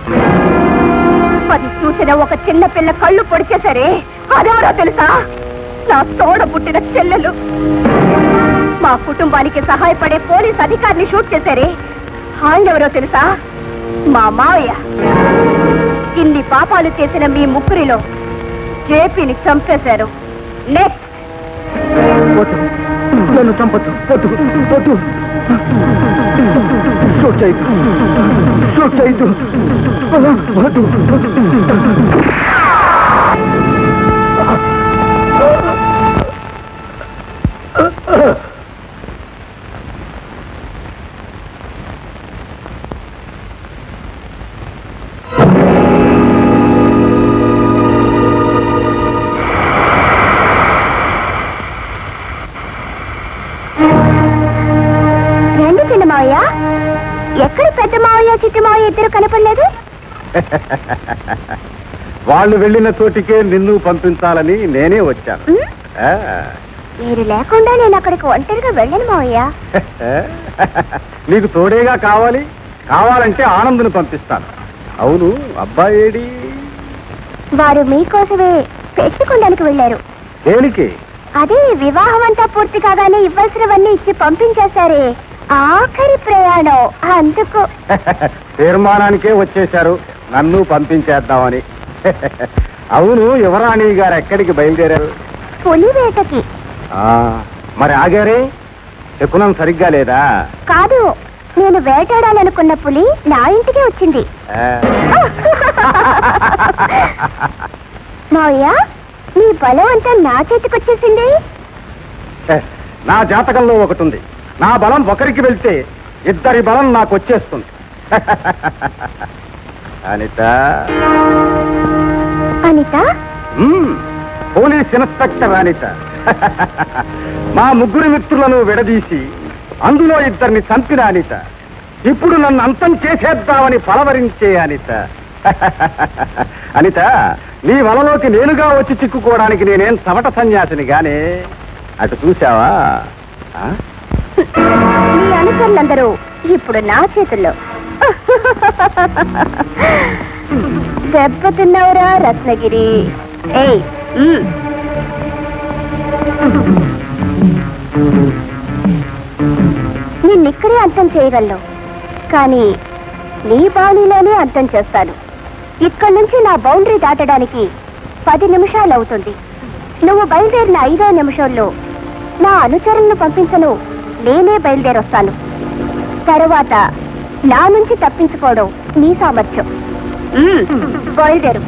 అది చూసిన ఒక చిన్న పిల్ల కళ్ళు పొడిచేశారే అదెవరో తెలుసా నా తోడ పుట్టిన చెల్లెలు మా కుటుంబానికి సహాయపడే పోలీస్ అధికారిని షూట్ చేశారే ఆయన ఎవరో తెలుసా మా మావయ్య ఇన్ని పాపాలు చేసిన మీ ముగ్గురిలో జేపీని చంపేశారు నెక్స్ట్ వద్దు నన్ను చంపద్దు వద్దు వద్దు షూట్ చేయదు షూట్ చేయదు వద్దు రండి చిన్న మావయ్య ఎక్కడ పెద్ద మావయ్య చిట్టి మావయ్య ఇద్దరు కనపడలేదు వాళ్ళు వెళ్ళిన చోటికే నిన్ను పంపించాలని నేనే వచ్చాను ఉమ్, ఆ, మీరు లేకుండా నేను అక్కడికి ఒంటరిగా వెళ్ళను మావయ్య నీకు తోడేగా కావాలి కావాలంటే ఆనందుని పంపిస్తాను అవును అబ్బాయి ఏడి వారు మీకోసమే పెట్టుకోవడానికి వెళ్ళారు దేనికి అదే వివాహం అంతా పూర్తి కాగానే ఇవ్వాల్సినవన్నీ ఇచ్చి పంపించేశారే ఆఖరి ప్రయాణం అందుకు తీర్మానానికే వచ్చేశారు నన్ను పంపించేద్దామని అవును యువరాణి గారు ఎక్కడికి బయలుదేరారు పులివేటకి ఆ, మరి ఆగారే శకునం సరిగ్గా లేదా కాదు నేను వేటాడాలనుకున్న పులి నా ఇంటికే వచ్చింది ఆ, మావయ్య మీ బలం అంతా నా చేతికి వచ్చేసింది నా జాతకంలో ఒకటి ఉంది నా బలం ఒకరికి వెళ్తే ఇద్దరి బలం నాకు వచ్చేస్తుంది అనిత అనిత మ్మ్, పోలీస్ ఇన్స్పెక్టర్ అనిత మా ముగ్గురు మిత్రులను విడదీసి అందులో ఇద్దరిని చంపిన అనిత ఇప్పుడు నన్ను అంతం చేసేద్దామని పలవరించే అనిత అనిత నీ వలలోకి నేనుగా వచ్చి చిక్కుకోవడానికి నేనేం చవట సన్యాసిని గానే అటు చూసావా ఆ? మీ అనుచరులందరూ ఇప్పుడు నా చేతుల్లో దెబ్బతిన్నవరా రత్నగిరి ఏయ్ మ్. నిన్నిక్కడే అంతం చేయగలను కానీ నీ బాణీలోనే అంతం చేస్తాను ఇక్కడి నుంచి నా బౌండరీ దాటడానికి పది నిమిషాలు అవుతుంది నువ్వు బయలుదేరిన ఐదో నిమిషంలో నా అనుచరులను పంపించను నేనే బయలుదేరొస్తాను తరువాత నా నుంచి తప్పించుకోవడం నీ సామర్థ్యం మ్మ్, బయలుదేరు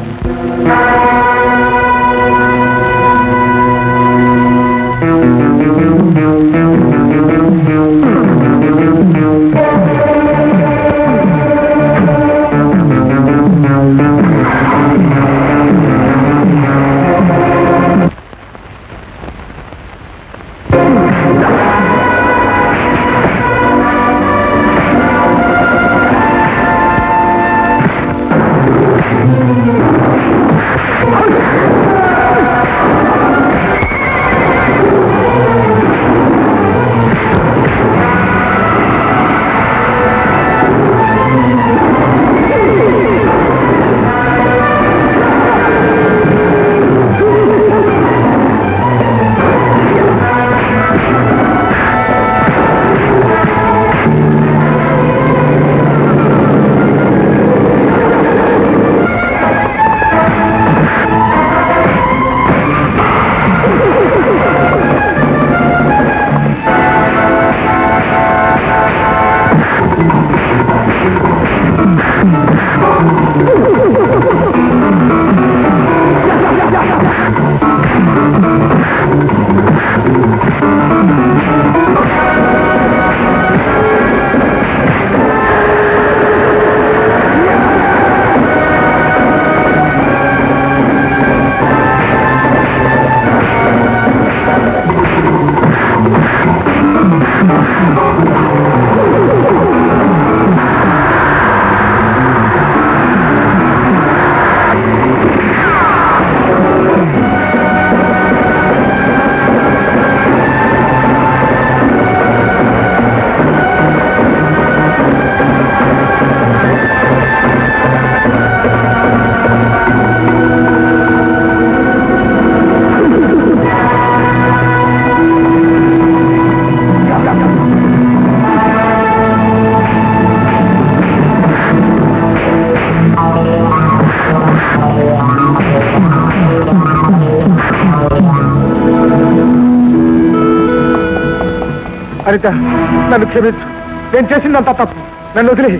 అనిత నన్ను క్షమించు నేను చేసిందంత తప్పు నన్ను వదిలే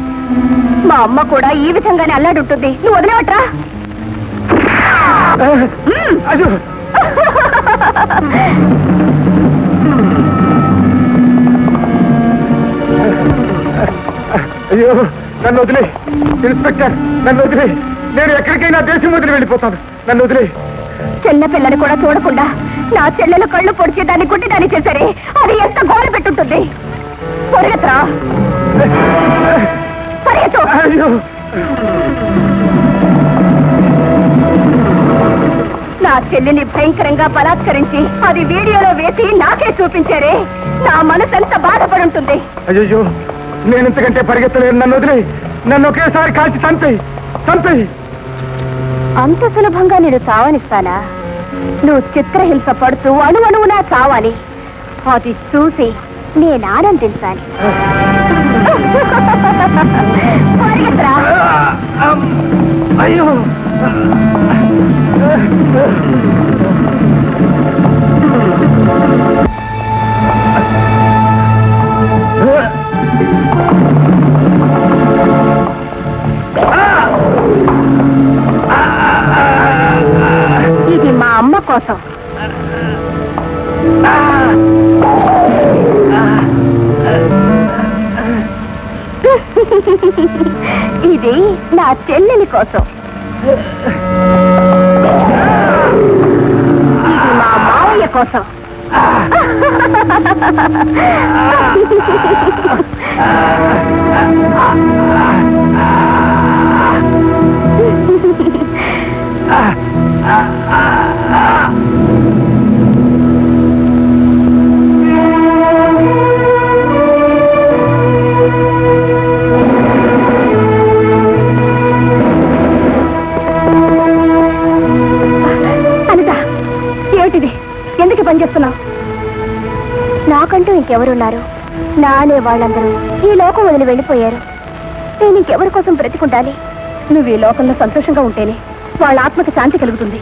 మా అమ్మ కూడా ఈ విధంగానే అల్లాడుంటుంది నువ్వు వదిలేవట్రా అయ్యో అయ్యో నన్ను వదిలే ఇన్స్పెక్టర్ నన్ను వదిలే నేను ఎక్కడికైనా దేశం వదిలి వెళ్ళిపోతాను నన్ను వదిలే చిన్న పిల్లని కూడా చూడకుండా నా చెల్లెలు కళ్ళు పొడిచి దాన్ని గుడ్డి దాన్ని చేశారే అది ఎంత గోల పెట్టుంటుంది పరిగెత్తరా పరిగెత్తు అయ్యో నా చెల్లిని భయంకరంగా బలాత్కరించి అది వీడియోలో వేసి నాకే చూపించారే నా మనసు ఎంత బాధపడుంటుంది అయ్యో నేను ఇంతకంటే పరిగెత్తలేను నన్ను వదిలి నన్ను ఒకేసారి కాల్చి చంపేయి చంపేయి అంత సులభంగా నేను చావనిస్తానా నువ్వు చిత్రహింస పడుతూ అణువణువునా చావాలి అది చూసి నేను ఆనందించాలి పరిగెత్తరా. అయ్యో ఇది మా అమ్మ కోసం ఇది నా చెల్లెలి కోసం ఇది మా మావయ్య కోసం అనిత ఏమిటిది ఎందుకు పని చేస్తున్నావు నాకంటూ ఇంకెవరున్నారు నా అనే వాళ్ళందరూ ఈ లోకం వదిలి వెళ్ళిపోయారు నేను ఇంకెవరి కోసం బ్రతికుండాలి నువ్వు ఈ లోకంలో సంతోషంగా ఉంటేనే వాళ్ళ ఆత్మకి శాంతి కలుగుతుంది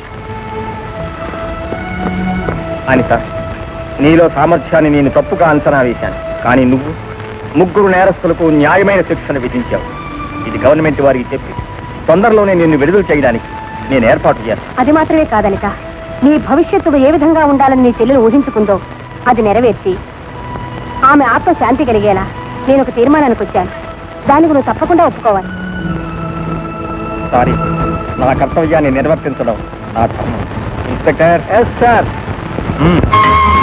అనిత నీలో సామర్థ్యాన్ని నేను తప్పుగా అంచనా వేశాను కానీ నువ్వు ముగ్గురు నేరస్తులకు న్యాయమైన శిక్షను విధించావు ఇది గవర్నమెంట్ వారికి చెప్పి తొందరలోనే నిన్ను విడుదల చేయడానికి నేను ఏర్పాటు చేస్తాను అది మాత్రమే కాదనిక నీ భవిష్యత్తు ఏ విధంగా ఉండాలని నీ చెల్లెలు ఊహించుకుందో అది నెరవేర్చి ఆమె ఆత్మ శాంతి కలిగేలా నేను ఒక తీర్మానానికి వచ్చాను దానికి నువ్వు తప్పకుండా ఒప్పుకోవాలి సారీ నా కర్తవ్యాన్ని నిర్వర్తించడం నా ధర్మం ఇన్స్పెక్టర్ ఎస్ సార్